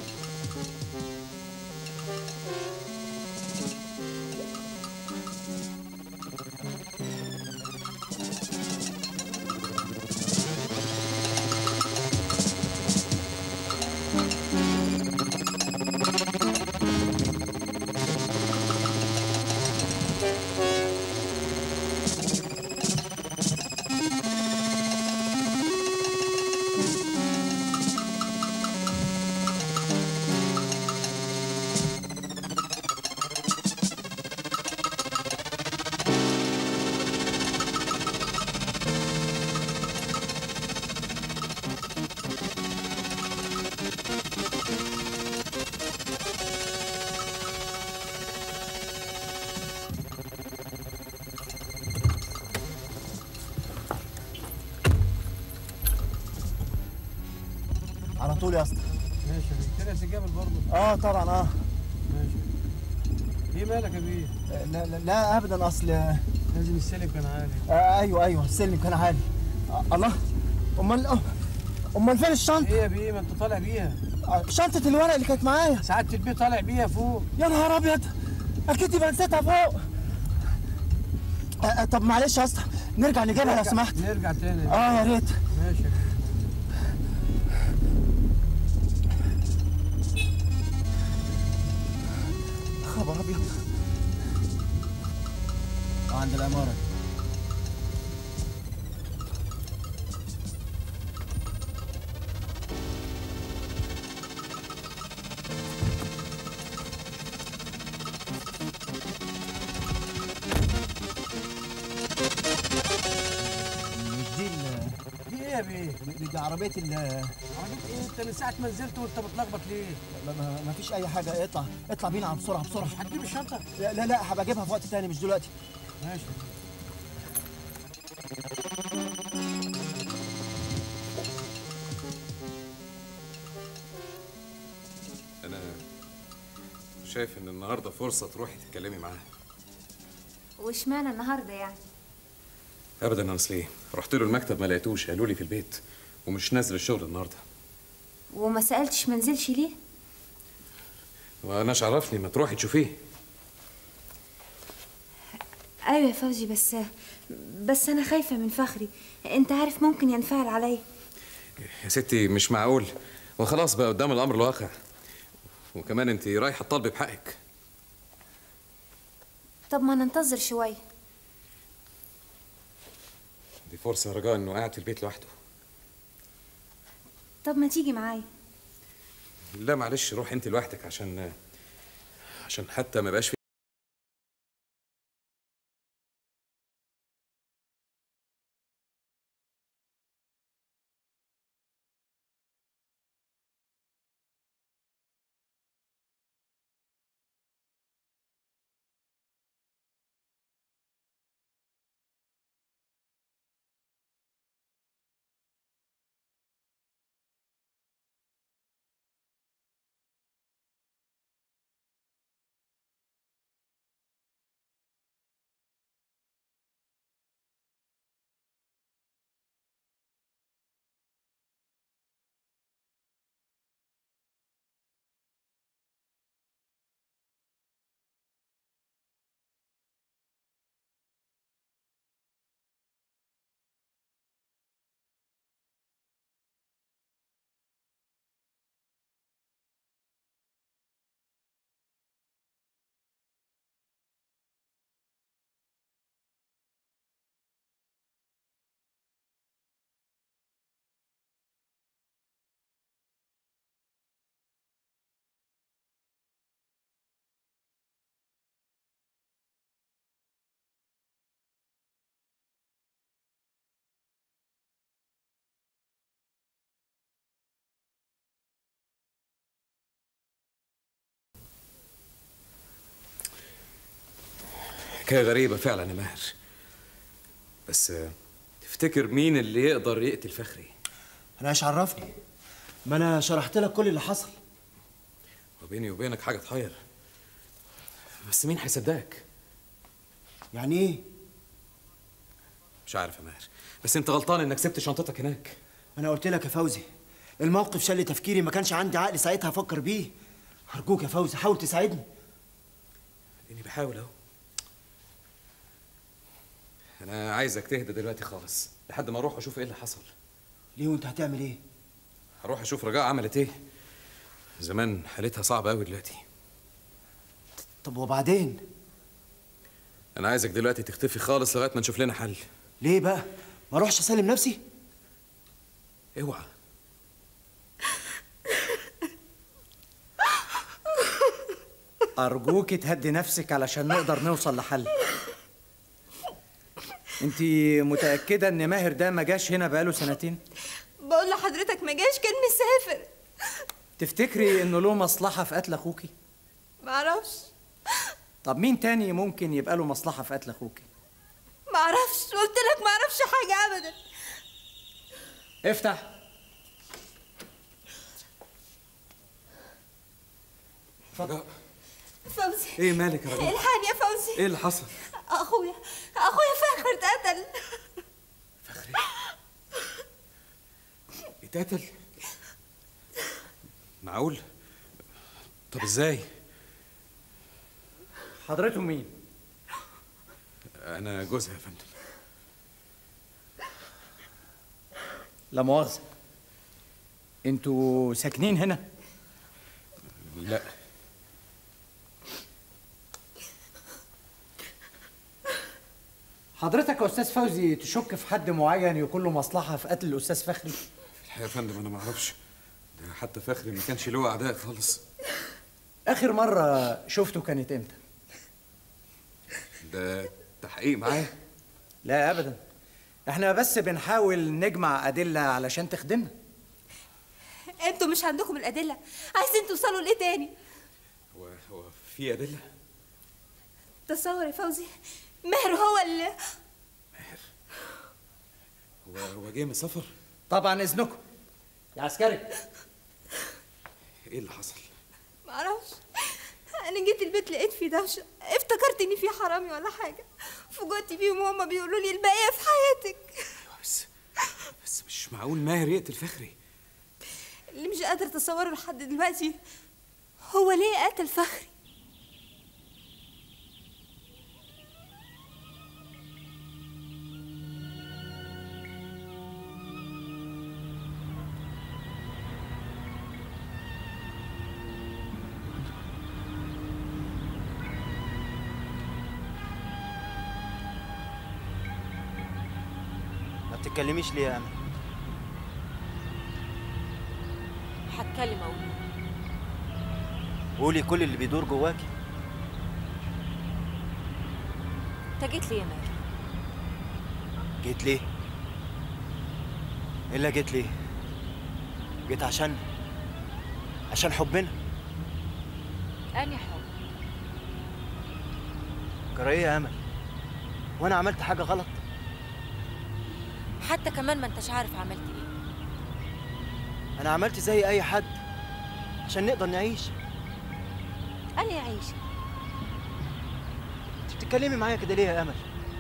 على طول يا اسطى ماشي يا بيه طلعت الجبل برضه اه طبعا اه ماشي ايه مالك يا بيه لا, لا, لا ابدا اصل لازم السلم كان عالي آه ايوه ايوه السلم كان عالي آه الله امال امال فين الشنطه ايه يا بيه ما انت طالع بيها آه، شنطه الورق اللي كانت معايا سعاده البيه طالع بيها فوق يا نهار ابيض اكيد يبقى نسيتها فوق آه آه، طب معلش يا اسطى نرجع نجيبها لو نرجع- سمحت نرجع تاني اه يا ريت ماشي يا بيه خبر ابيض عند الاماره مش دي ال- دي ايه يا بيه دي, دي عربيه ال عربيه ايه انت من ساعه ما نزلت وانت متلخبط ليه ما- ما ما فيش اي حاجه اطلع اطلع بينا بسرعه بسرعه هتجيب الشنطه لا لا لا هبقى اجيبها في وقت تاني مش دلوقتي ماشي انا شايف ان النهارده فرصه تروحي تتكلمي معاه واشمعنى النهارده يعني ابدا انا اصل ايه رحت له المكتب ما لقيتوش قالوا لي في البيت ومش نازل الشغل النهارده وما سالتش منزلش ليه واناش عرفني ما تروحي تشوفيه ايوه يا فوزي بس بس انا خايفه من فخري انت عارف ممكن ينفعل عليا يا ستي مش معقول وخلاص بقى قدام الامر الواقع وكمان انت رايحه تطالبي بحقك طب ما ننتظر شويه دي فرصه رجاء انه قاعد في البيت لوحده طب ما تيجي معايا لا معلش روح انت لوحدك عشان عشان حتى ما بقاش في حكايه غريبه فعلا يا ماهر بس آه، تفتكر مين اللي يقدر يقتل فخري انا ايش عرفني ما انا شرحت لك كل اللي حصل وبيني وبينك حاجه تحير بس مين هيصدقك يعني ايه مش عارف يا ماهر بس انت غلطان انك سبت شنطتك هناك انا قلت لك يا فوزي الموقف شل تفكيري ما كانش عندي عقل ساعتها افكر بيه ارجوك يا فوزي حاول تساعدني اني بحاول اهو انا عايزك تهدى دلوقتي خالص لحد ما اروح اشوف ايه اللي حصل ليه وانت هتعمل ايه هروح اشوف رجاء عملت ايه زمان حالتها صعبه قوي دلوقتي طب وبعدين انا عايزك دلوقتي تختفي خالص لغايه ما نشوف لنا حل ليه بقى ما اروحش اسلم نفسي اوعى أرجوك تهدي نفسك علشان نقدر نوصل لحل انت متأكدة ان ماهر ده ما جاش هنا بقاله سنتين؟ بقول لحضرتك ما جاش كان مسافر تفتكري انه له مصلحة في قتل اخوكي؟ معرفش طب مين تاني ممكن يبقى له مصلحة في قتل اخوكي؟ معرفش قلت لك معرفش حاجة أبدا افتح اتفضل فوزي ايه مالك يا رجل الحقني يا فوزي ايه اللي حصل اخويا اخويا فاخر اتقتل اتقتل معقول طب ازاي حضرته مين انا جوزها يا فندم لا مؤاخذة انتوا ساكنين هنا لا حضرتك يا استاذ فوزي تشك في حد معين يكون له مصلحة في قتل الاستاذ فخري الحقيقه يا فندم انا ما اعرفش ده حتى فخري ما كانش له اعداء خالص اخر مرة شفته كانت امتى ده تحقيق معايا لا ابدا احنا بس بنحاول نجمع ادلة علشان تخدمنا انتوا مش عندكم الادله عايزين توصلوا لايه تاني هو هو في ادله تصور يا فوزي ماهر هو اللي هو هو جاي من سفر طبعا اذنكم يا عسكري ايه اللي حصل معرفش انا جيت البيت لقيت في دوشه افتكرت ان في حرامي ولا حاجه فوجئت بيهم وهما بيقولوا لي الباقيه في حياتك بس بس مش معقول ماهر يقتل فخري اللي مش قادر اتصوره لحد دلوقتي هو ليه قتل فخري ما بتتكلميش ليه يا امل هتكلم اقول قولي كل اللي بيدور جواكي انت جيت ليه يا ماهر جيت ليه الا جيت ليه جيت عشان عشان حبنا اني حب جرايه يا امل وانا عملت حاجه غلط حتى كمان ما انتش عارف عملت ايه انا عملت زي اي حد عشان نقدر نعيش اني عايش انت بتتكلمي معايا كده ليه يا امل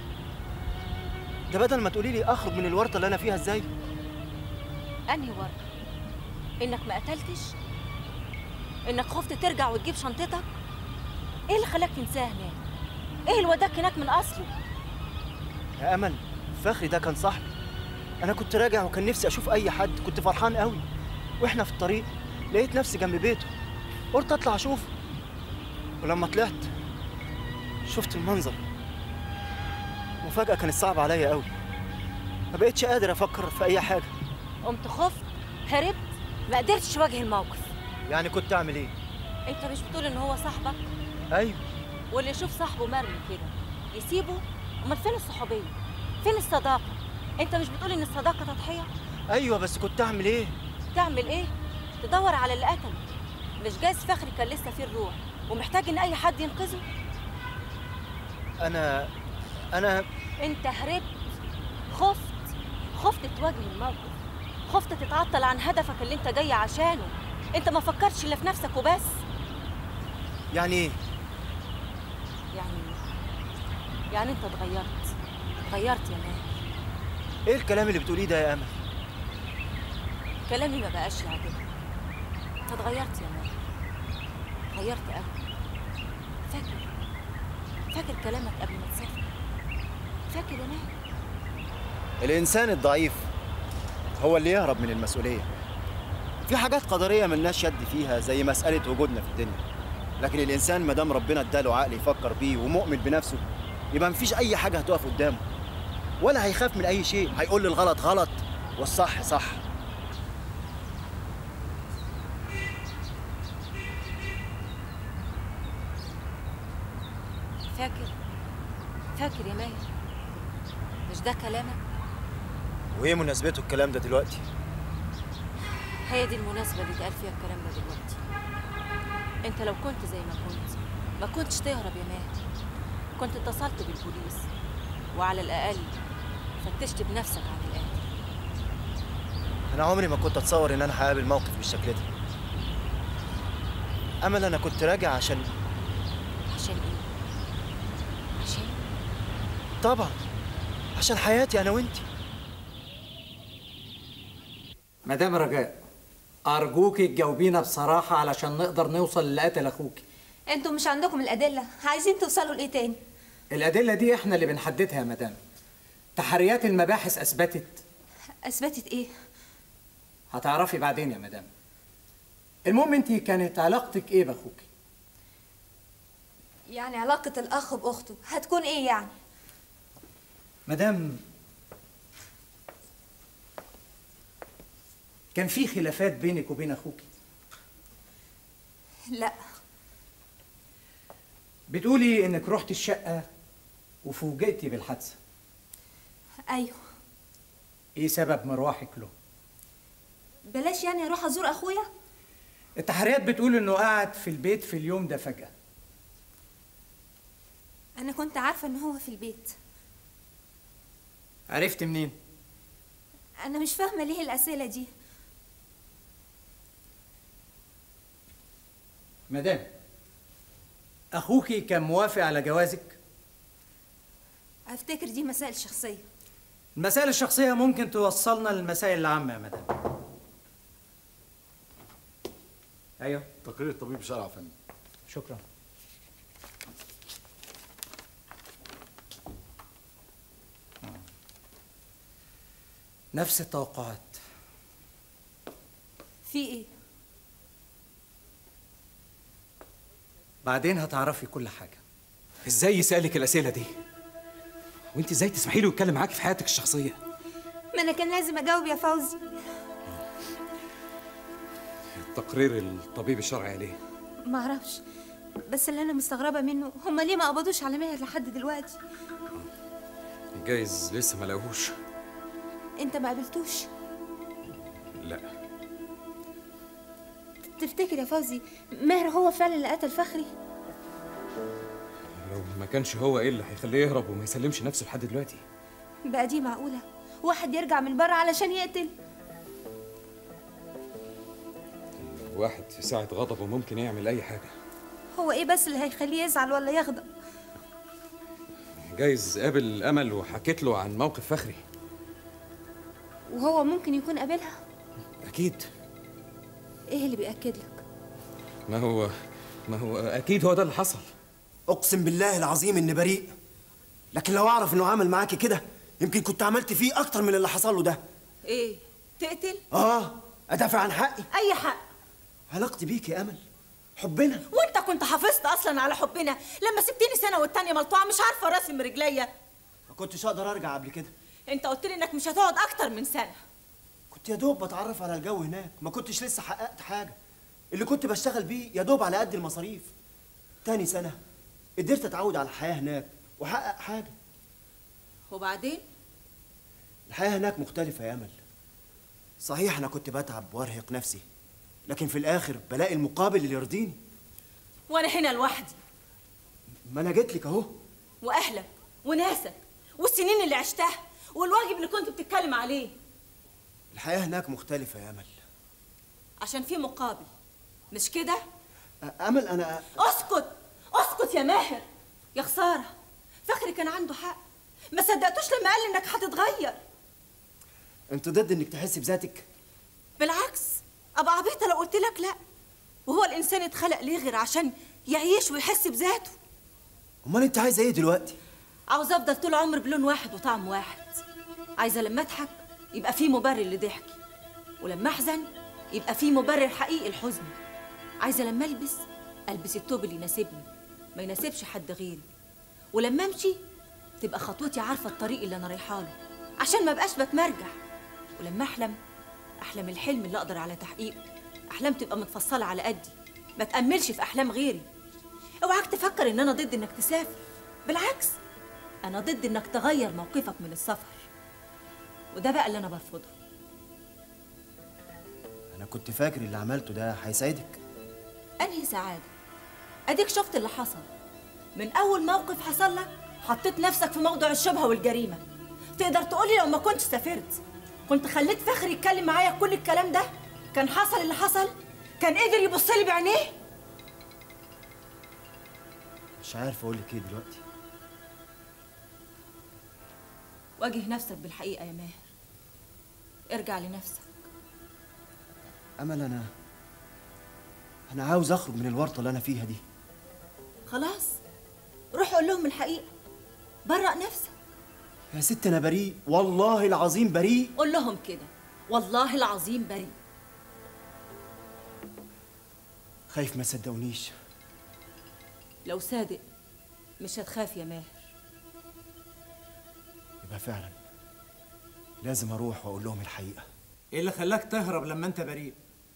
ده بدل ما تقولي لي اخرج من الورطه اللي انا فيها ازاي انهي ورطه انك ما قتلتش انك خفت ترجع وتجيب شنطتك ايه اللي خلاك تنساه هناك ايه اللي وداك هناك من اصله يا امل فخري ده كان صاحبي انا كنت راجع وكان نفسي اشوف اي حد كنت فرحان قوي واحنا في الطريق لقيت نفسي جنب بيته قلت اطلع اشوفه ولما طلعت شفت المنظر مفاجأة كانت صعبة عليا قوي ما بقتش قادر افكر في اي حاجة قمت خفت هربت ما قدرتش تواجه الموقف يعني كنت اعمل ايه انت مش بتقول ان هو صاحبك ايوه واللي يشوف صاحبه مرمي كده يسيبه امال فين الصحوبيه فين الصداقه انت مش بتقول ان الصداقه تضحيه ايوه بس كنت اعمل ايه تعمل ايه تدور على اللي قتله مش جايز فخري كان لسه فيه الروح ومحتاج ان اي حد ينقذه انا انا انت هربت خفت خفت تواجه الموقف خفت تتعطل عن هدفك اللي انت جاي عشانه انت ما فكرتش الا في نفسك وبس يعني ايه يعني يعني انت اتغيرت اتغيرت يا ماهر ايه الكلام اللي بتقوليه ده يا امل كلامي ما بقاش يعجبك انت اتغيرت يا ماهر اتغيرت قوي فاكر فاكر كلامك قبل ما تسافر فاكر يا ماهر الانسان الضعيف هو اللي يهرب من المسؤوليه في حاجات قدريه ملناش يد فيها زي مساله وجودنا في الدنيا لكن الانسان ما دام ربنا اداله عقل يفكر بيه ومؤمن بنفسه يبقى مفيش اي حاجه هتقف قدامه ولا هيخاف من اي شيء هيقول الغلط غلط والصح صح فاكر فاكر يا ماهر مش ده كلامك وايه مناسبته الكلام ده دلوقتي هي دي المناسبة اللي اتقال فيها الكلام ده دلوقتي انت لو كنت زي ما كنت ما كنتش تهرب يا ماهر كنت اتصلت بالبوليس وعلى الأقل فتشت بنفسك عن القاتل انا عمري ما كنت اتصور ان انا هقابل موقف بالشكل ده امل انا كنت راجع عشان عشان ايه عشان طبعا عشان حياتي انا وانتي مدام رجاء ارجوكي تجاوبينا بصراحه علشان نقدر نوصل للي قتل اخوكي انتوا مش عندكم الادله عايزين توصلوا لايه تاني الادله دي احنا اللي بنحددها يا مدام تحريات المباحث اثبتت اثبتت ايه هتعرفي بعدين يا مدام المهم انت كانت علاقتك ايه باخوكي يعني علاقه الاخ باخته هتكون ايه يعني مدام كان في خلافات بينك وبين اخوكي لا بتقولي انك رحت الشقه وفوجئتي بالحادثه ايوه ايه سبب مروحك له بلاش يعني اروح ازور اخويا التحريات بتقول انه قعد في البيت في اليوم ده فجاه انا كنت عارفه ان هو في البيت عرفت منين انا مش فاهمه ليه الاسئله دي مدام اخوكي كان موافق على جوازك افتكر دي مسائل شخصيه المسائل الشخصيه ممكن توصلنا للمسائل العامه يا مدام ايوه تقرير الطبيب شرع يا فندم شكرا نفس التوقعات في ايه بعدين هتعرفي كل حاجه ازاي يسالك الاسئله دي وانت ازاي تسمحي له يتكلم معاكي في حياتك الشخصيه ما انا كان لازم اجاوب يا فوزي تقرير الطبيب الشرعي عليه ما اعرفش بس اللي انا مستغربه منه هما ليه ما قبضوش على ماهر لحد دلوقتي جايز لسه ما لقوهوش انت ما قابلتوش لا تفتكر يا فوزي ماهر هو فعلا اللي قتل فخري لو ما كانش هو ايه اللي هيخليه يهرب وما يسلمش نفسه لحد دلوقتي بقى دي معقوله واحد يرجع من بره علشان يقتل واحد في ساعة غضبه ممكن يعمل أي حاجة هو ايه بس اللي هيخليه يزعل ولا يغضب جايز قابل أمل وحكيت له عن موقف فخري وهو ممكن يكون قابلها أكيد ايه اللي بيأكد لك ما هو ما هو أكيد هو ده اللي حصل اقسم بالله العظيم اني بريء لكن لو اعرف انه عمل معاكي كده يمكن كنت عملت فيه اكتر من اللي حصل له ده ايه تقتل اه ادافع عن حقي اي حق علاقتي بيكي يا امل حبنا وانت كنت حافظت اصلا على حبنا لما سبتني سنه والتانيه ملطوعه مش عارفه راسي من رجليا ما كنتش اقدر ارجع قبل كده انت قلت لي انك مش هتقعد اكتر من سنه كنت يا دوب بتعرف على الجو هناك ما كنتش لسه حققت حاجه اللي كنت بشتغل بيه يا دوب على قد المصاريف تاني سنه قدرت اتعود على الحياه هناك واحقق حاجه وبعدين الحياه هناك مختلفه يا امل صحيح انا كنت بتعب وارهق نفسي لكن في الاخر بلاقي المقابل اللي يرضيني وانا هنا لوحدي ما انا جيت لك اهو واهلك وناسك والسنين اللي عشتها والواجب اللي كنت بتتكلم عليه الحياه هناك مختلفه يا امل عشان في مقابل مش كده امل انا اسكت اسكت يا ماهر يا خساره فخري كان عنده حق ما صدقتوش لما قال انك هتتغير انت ضد انك تحسي بذاتك بالعكس ابقى عبيطه لو قلت لك لا وهو الانسان اتخلق ليه غير عشان يعيش ويحس بذاته امال انت عايزه ايه دلوقتي عاوز افضل طول عمري بلون واحد وطعم واحد عايزه لما اضحك يبقى في مبرر لضحكي ولما احزن يبقى في مبرر حقيقي لحزني عايزه لما البس البس التوب اللي يناسبني ما يناسبش حد غيري ولما امشي تبقى خطوتي عارفه الطريق اللي انا رايحه له عشان ما بقاش بتمرجح ولما احلم احلم الحلم اللي اقدر على تحقيقه احلام تبقى متفصله على قدي ما تاملش في احلام غيري اوعاك تفكر ان انا ضد انك تسافر بالعكس انا ضد انك تغير موقفك من السفر وده بقى اللي انا برفضه انا كنت فاكر اللي عملته ده هيساعدك انهي سعاده اديك شفت اللي حصل من اول موقف حصل لك حطيت نفسك في موضع الشبهه والجريمه تقدر تقولي لو ما كنتش سافرت كنت خليت فخري يتكلم معايا كل الكلام ده كان حصل اللي حصل كان قدر يبص لي بعينيه مش عارف اقول لك ايه دلوقتي واجه نفسك بالحقيقة يا ماهر ارجع لنفسك امل انا انا عاوز اخرج من الورطه اللي انا فيها دي خلاص روح قول لهم الحقيقة برأ نفسك يا ست انا بريء والله العظيم بريء قول لهم كده والله العظيم بريء خايف ما صدقونيش لو صادق مش هتخاف يا ماهر يبقى فعلا لازم اروح واقول لهم الحقيقه ايه اللي خلاك تهرب لما انت بريء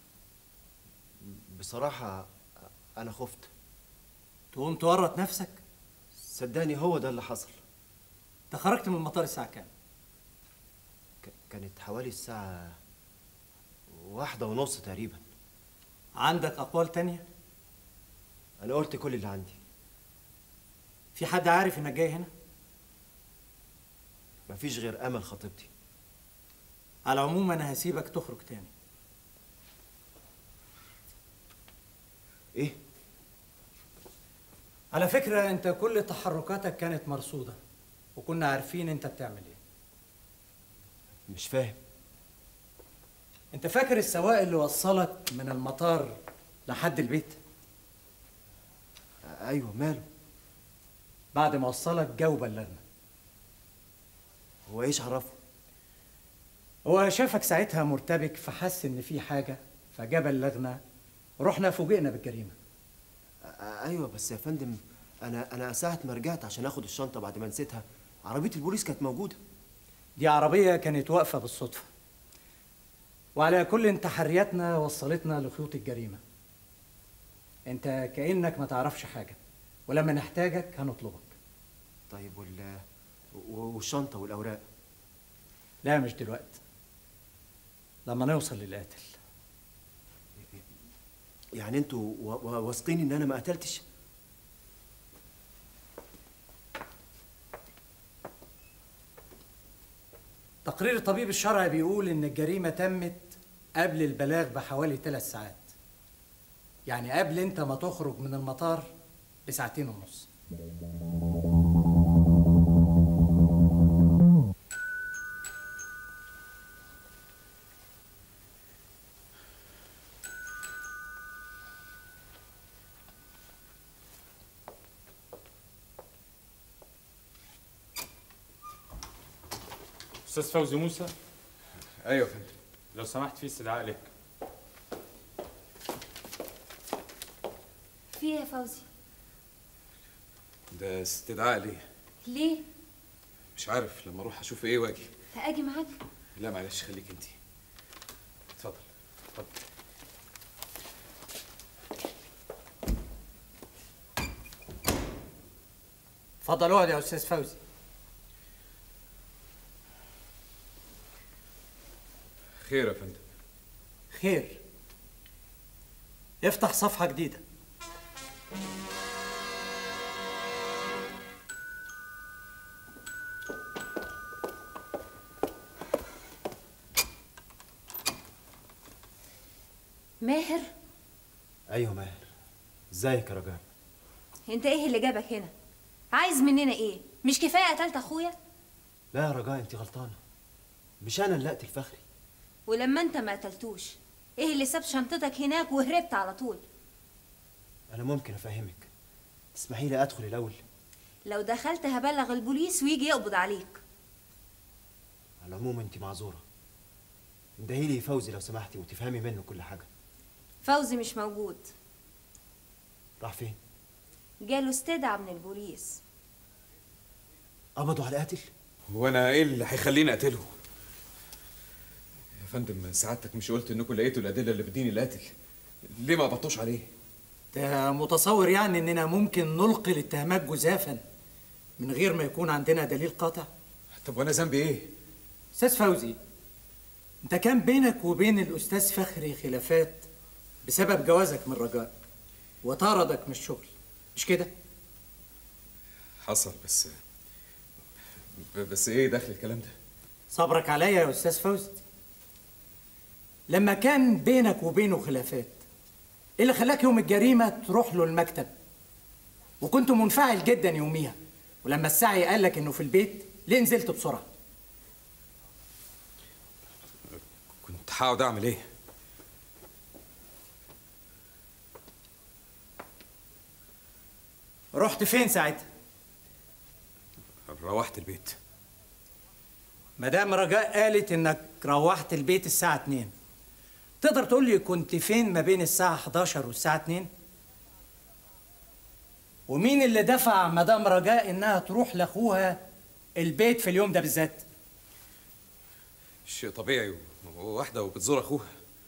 بصراحه انا خفت تقوم تورط نفسك صدقني هو ده اللي حصل انت خرجت من المطار الساعه كام ك- كانت حوالي الساعه واحدة ونص تقريبا عندك اقوال تانية انا قلت كل اللي عندي في حد عارف انك جاي هنا مفيش غير امل خطيبتي على العموم انا هسيبك تخرج تاني ايه على فكرة انت كل تحركاتك كانت مرصودة وكنا عارفين انت بتعمل ايه مش فاهم انت فاكر السواق اللي وصلك من المطار لحد البيت ايوه ماله بعد ما وصلك جه وبلغنا هو ايش عرفه هو شافك ساعتها مرتبك فحس ان في حاجة فجا بلغنا رحنا فوجئنا بالجريمة آه، ايوه بس يا فندم انا انا ساعه ما رجعت عشان اخد الشنطه بعد ما نسيتها عربيه البوليس كانت موجوده دي عربية كانت واقفة بالصدفة وعلى كل تحرياتنا وصلتنا لخيوط الجريمة انت كأنك ما تعرفش حاجة ولما نحتاجك هنطلبك طيب وال و- والشنطه والاوراق لا مش دلوقتي لما نوصل للقاتل يعني انتوا و- و- واثقين ان انا ما قتلتش تقرير الطبيب الشرعي بيقول ان الجريمة تمت قبل البلاغ بحوالي ثلاث ساعات يعني قبل انت ما تخرج من المطار بساعتين ونص استاذ فوزي موسى ايوه يا فندم لو سمحت في استدعاء لك في ايه يا فوزي ده استدعاء ليه ليه مش عارف لما اروح اشوف ايه واجي هاجي معاك لا معلش خليك انت اتفضل اتفضل اتفضل اقعد يا استاذ فوزي خير يا فندم خير افتح صفحة جديدة ماهر ايوه ماهر ازيك يا رجاء انت ايه اللي جابك هنا عايز مننا ايه مش كفايه قتلت اخويا لا يا رجاء انت غلطانه مش انا اللي اقتل فخري ولما انت ما قتلتوش ايه اللي ساب شنطتك هناك وهربت على طول انا ممكن افهمك تسمحي لي ادخل الاول لو دخلت هبلغ البوليس ويجي يقبض عليك على العموم انت معذوره اندهي لي فوزي لو سمحتي وتفهمي منه كل حاجه فوزي مش موجود راح فين جاله استدعاء من البوليس قبضوا على قاتل هو انا ايه اللي هيخليني اقتله يا فندم سعادتك مش قلت انكم لقيتوا الادله اللي بدين القاتل ليه ما قبضتوش عليه انت متصور يعني اننا ممكن نلقي الاتهامات جزافا من غير ما يكون عندنا دليل قاطع طب وانا ذنبي ايه استاذ فوزي انت كان بينك وبين الاستاذ فخري خلافات بسبب جوازك من رجاء وطردك من الشغل مش كده حصل بس ب- بس ايه دخل الكلام ده صبرك عليا يا استاذ فوزي لما كان بينك وبينه خلافات ايه اللي خلاك يوم الجريمه تروح له المكتب وكنت منفعل جدا يوميها ولما السعي قال لك انه في البيت ليه نزلت بسرعه كنت هقعد اعمل ايه رحت فين ساعتها روحت البيت مدام رجاء قالت انك روحت البيت الساعه 2 تقدر تقول لي كنت فين ما بين الساعه 11 والساعه 2 ومين اللي دفع مدام رجاء انها تروح لاخوها البيت في اليوم ده بالذات شيء طبيعي واحده وبتزور اخوها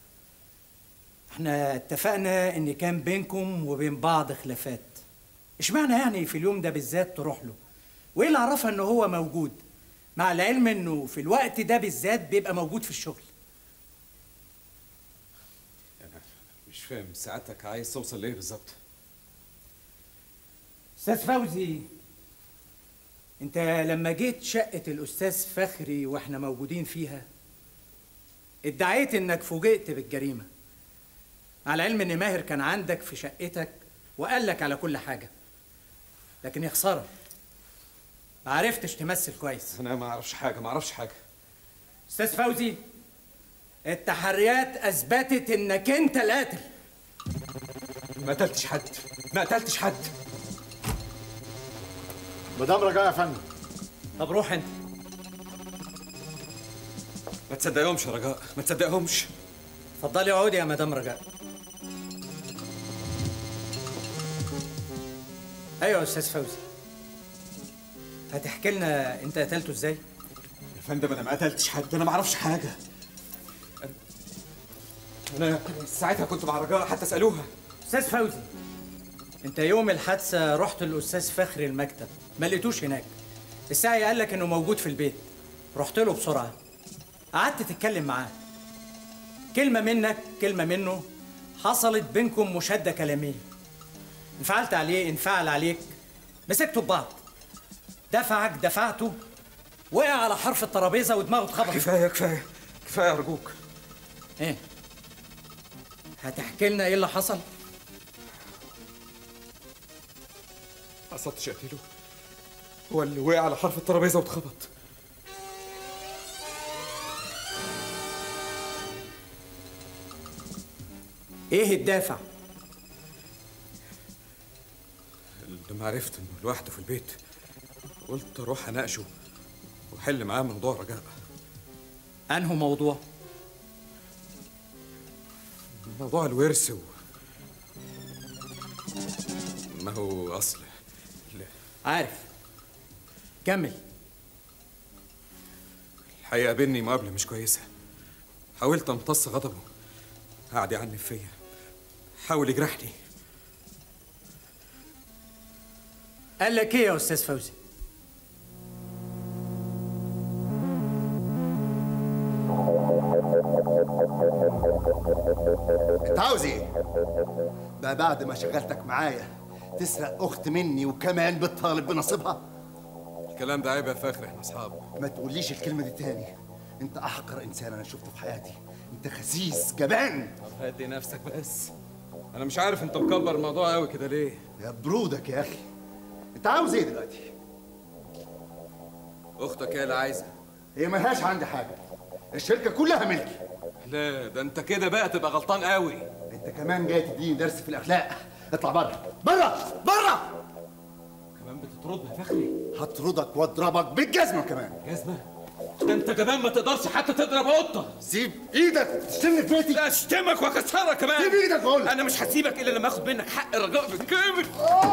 احنا اتفقنا ان كان بينكم وبين بعض خلافات اشمعنى يعني في اليوم ده بالذات تروح له وايه اللي عرفها ان هو موجود مع العلم انه في الوقت ده بالذات بيبقى موجود في الشغل مش فاهم ساعتك عايز توصل لايه بالظبط استاذ فوزي انت لما جيت شقة الاستاذ فخري واحنا موجودين فيها ادعيت انك فوجئت بالجريمة مع العلم ان ماهر كان عندك في شقتك وقال لك على كل حاجة لكن يا خسارة ما عرفتش تمثل كويس انا ما اعرفش حاجه ما اعرفش حاجه استاذ فوزي التحريات اثبتت انك انت القاتل ما قتلتش حد ما قتلتش حد مدام رجاء يا فندم طب روح انت ما تصدقهمش يا رجاء ما تصدقهمش اتفضلي اقعدي يا مدام رجاء ايوه يا استاذ فوزي هتحكي لنا انت قتلته ازاي يا فندم انا ما قتلتش حد انا ما اعرفش حاجه انا ساعتها كنت مع رجاء حتى اسالوها استاذ فوزي انت يوم الحادثه رحت للاستاذ فخري المكتب ما لقيتوش هناك الساعي قال لك انه موجود في البيت رحت له بسرعه قعدت تتكلم معاه كلمه منك كلمه منه حصلت بينكم مشاده كلاميه انفعلت عليه انفعل عليك مسكتوا ببعض دفعك دفعته وقع على حرف الترابيزه ودماغه اتخبطت كفايه كفايه كفايه ارجوك ايه هتحكي لنا ايه اللي حصل ما قصدتش اقتله هو اللي وقع على حرف الترابيزه واتخبط ايه الدافع لما عرفت انه لوحده في البيت قلت اروح اناقشه واحل معاه موضوع رجاء انه موضوع موضوع الورث و... ما هو اصل لا. عارف كمل الحقيقه بيني مقابله مش كويسه حاولت امتص غضبه قعد يعنف فيا حاول يجرحني قال لك ايه يا استاذ فوزي انت عاوز ايه؟ بقى بعد ما شغلتك معايا تسرق اخت مني وكمان بتطالب بنصيبها؟ الكلام ده عيب يا فخر احنا اصحاب ما تقوليش الكلمه دي تاني انت احقر انسان انا شفته في حياتي انت خسيس جبان طب هدي نفسك بس انا مش عارف انت مكبر الموضوع قوي كده ليه يا برودك يا اخي انت عاوز ايه دلوقتي؟ اختك هي اللي عايزه هي ملهاش عندي حاجه الشركه كلها ملكي لا ده انت كده بقى تبقى غلطان قوي انت كمان جاي تديني درس في الاخلاق اطلع بره بره بره كمان بتطردني يا فخري هطردك واضربك بالجزمه كمان جزمه ده انت كمان ما تقدرش حتى تضرب قطه سيب ايدك تشتمني في بيتي لا اشتمك واكسرك كمان سيب ايدك بقول انا مش هسيبك الا لما اخد منك حق الرجاء بالكامل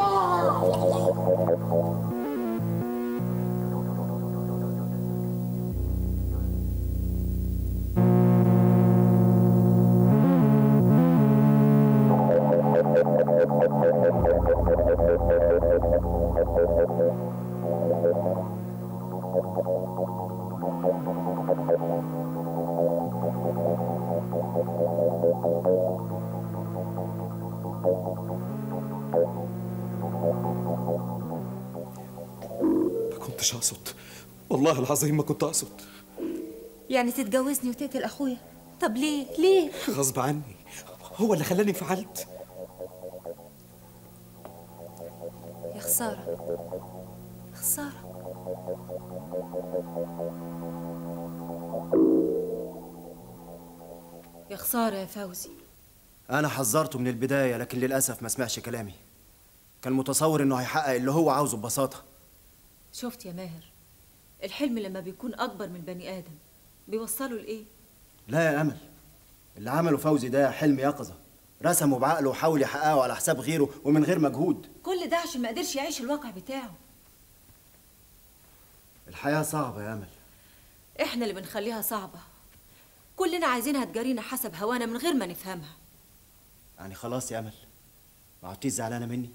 ما كنتش اقصد والله العظيم ما كنت اقصد يعني تتجوزني وتقتل اخويا طب ليه ليه غصب عني هو اللي خلاني فعلت يا خسارة خسارة يا خسارة يا فوزي انا حذرته من البدايه لكن للاسف ما سمعش كلامي كان متصور انه هيحقق اللي هو عاوزه ببساطه شفت يا ماهر الحلم لما بيكون أكبر من البني آدم بيوصله لإيه؟ لا يا امل اللي عمله فوزي ده حلم يقظه رسمه بعقله وحاول يحققه على حساب غيره ومن غير مجهود كل ده عشان ما قدرش يعيش الواقع بتاعه الحياه صعبه يا امل إحنا اللي بنخليها صعبة كلنا عايزينها تجارينا حسب هوانا من غير ما نفهمها يعني خلاص يا امل ما عدتيش زعلانه مني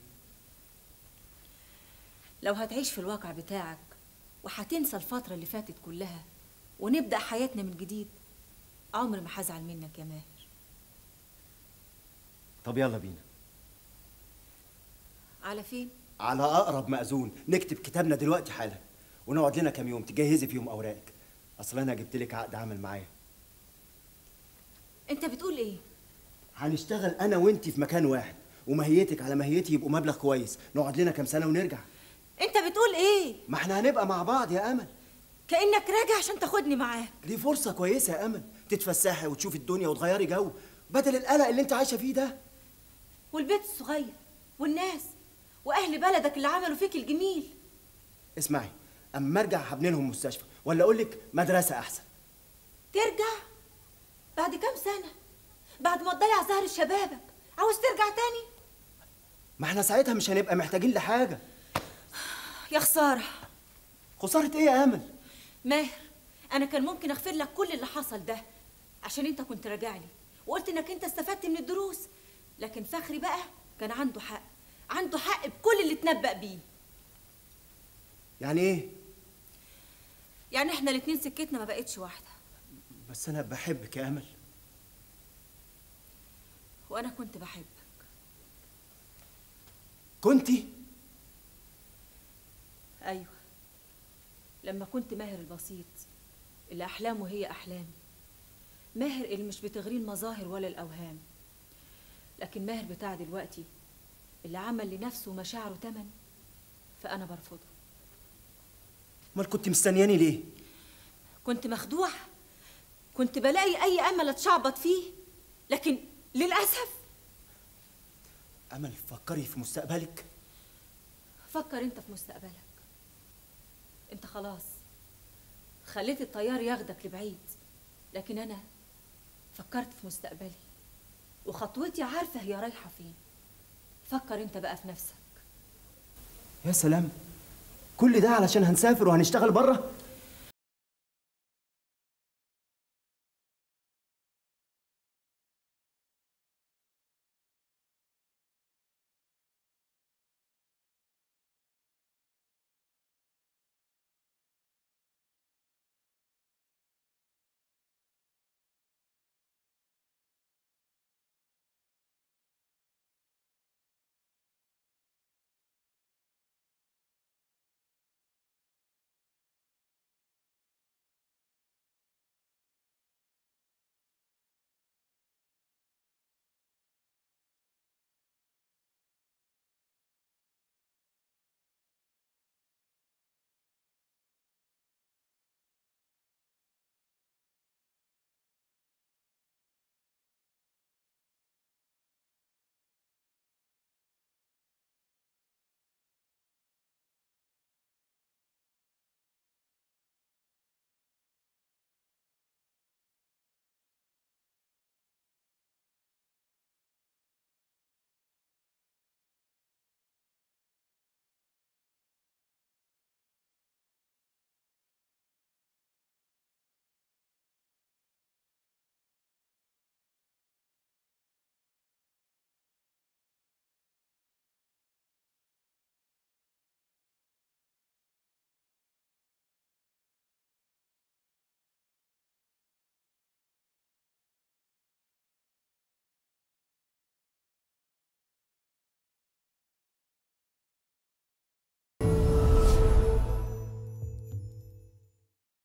لو هتعيش في الواقع بتاعك وهتنسى الفترة اللي فاتت كلها ونبدأ حياتنا من جديد عمر ما هزعل منك يا ماهر طب يلا بينا على فين؟ على اقرب مأذون نكتب كتابنا دلوقتي حالا ونقعد لنا كام يوم تجهزي فيهم اوراقك اصل انا جبت لك عقد عمل معايا أنت بتقول إيه؟ هنشتغل انا وانتي في مكان واحد ومهيتك على مهيتي يبقوا مبلغ كويس نقعد لنا كام سنه ونرجع أنت بتقول إيه؟ ما احنا هنبقى مع بعض يا امل كأنك راجع عشان تاخدني معاك دي فرصه كويسه يا امل تتفسحي وتشوفي الدنيا وتغيري جو بدل القلق اللي انت عايشه فيه ده والبيت الصغير والناس وأهل بلدك اللي عملوا فيك الجميل اسمعي اما ارجع هبني لهم مستشفى ولا اقول لك مدرسه احسن ترجع بعد كام سنة بعد ما تضيع زهر شبابك عاوز ترجع تاني ما احنا ساعتها مش هنبقى محتاجين لحاجه يا خسارة خساره ايه يا امل ماهر أنا كان ممكن أغفر لك كل اللي حصل ده عشان أنت كنت راجع لي وقلت إنك أنت استفدت من الدروس لكن فخري بقى كان عنده حق عنده حق بكل اللي اتنبأ بيه يعني ايه يعني احنا الاتنين سكتنا ما بقتش واحدة بس انا بحبك يا امل وأنا كنت بحبك كنتي أيوة لما كنت ماهر البسيط اللي أحلامه هي أحلامي ماهر اللي مش بتغريه المظاهر ولا الأوهام لكن ماهر بتاع دلوقتي اللي عمل لنفسه ومشاعره تمن فأنا برفضه امال كنت مستنياني ليه كنت مخدوع كنت بلاقي أي أمل أتشعبط فيه لكن للأسف امل فكري في مستقبلك فكر أنت في مستقبلك أنت خلاص خليت الطيار ياخدك لبعيد لكن أنا فكرت في مستقبلي وخطوتي عارفة هي رايحة فين فكر أنت بقى في نفسك يا سلام كل ده علشان هنسافر وهنشتغل بره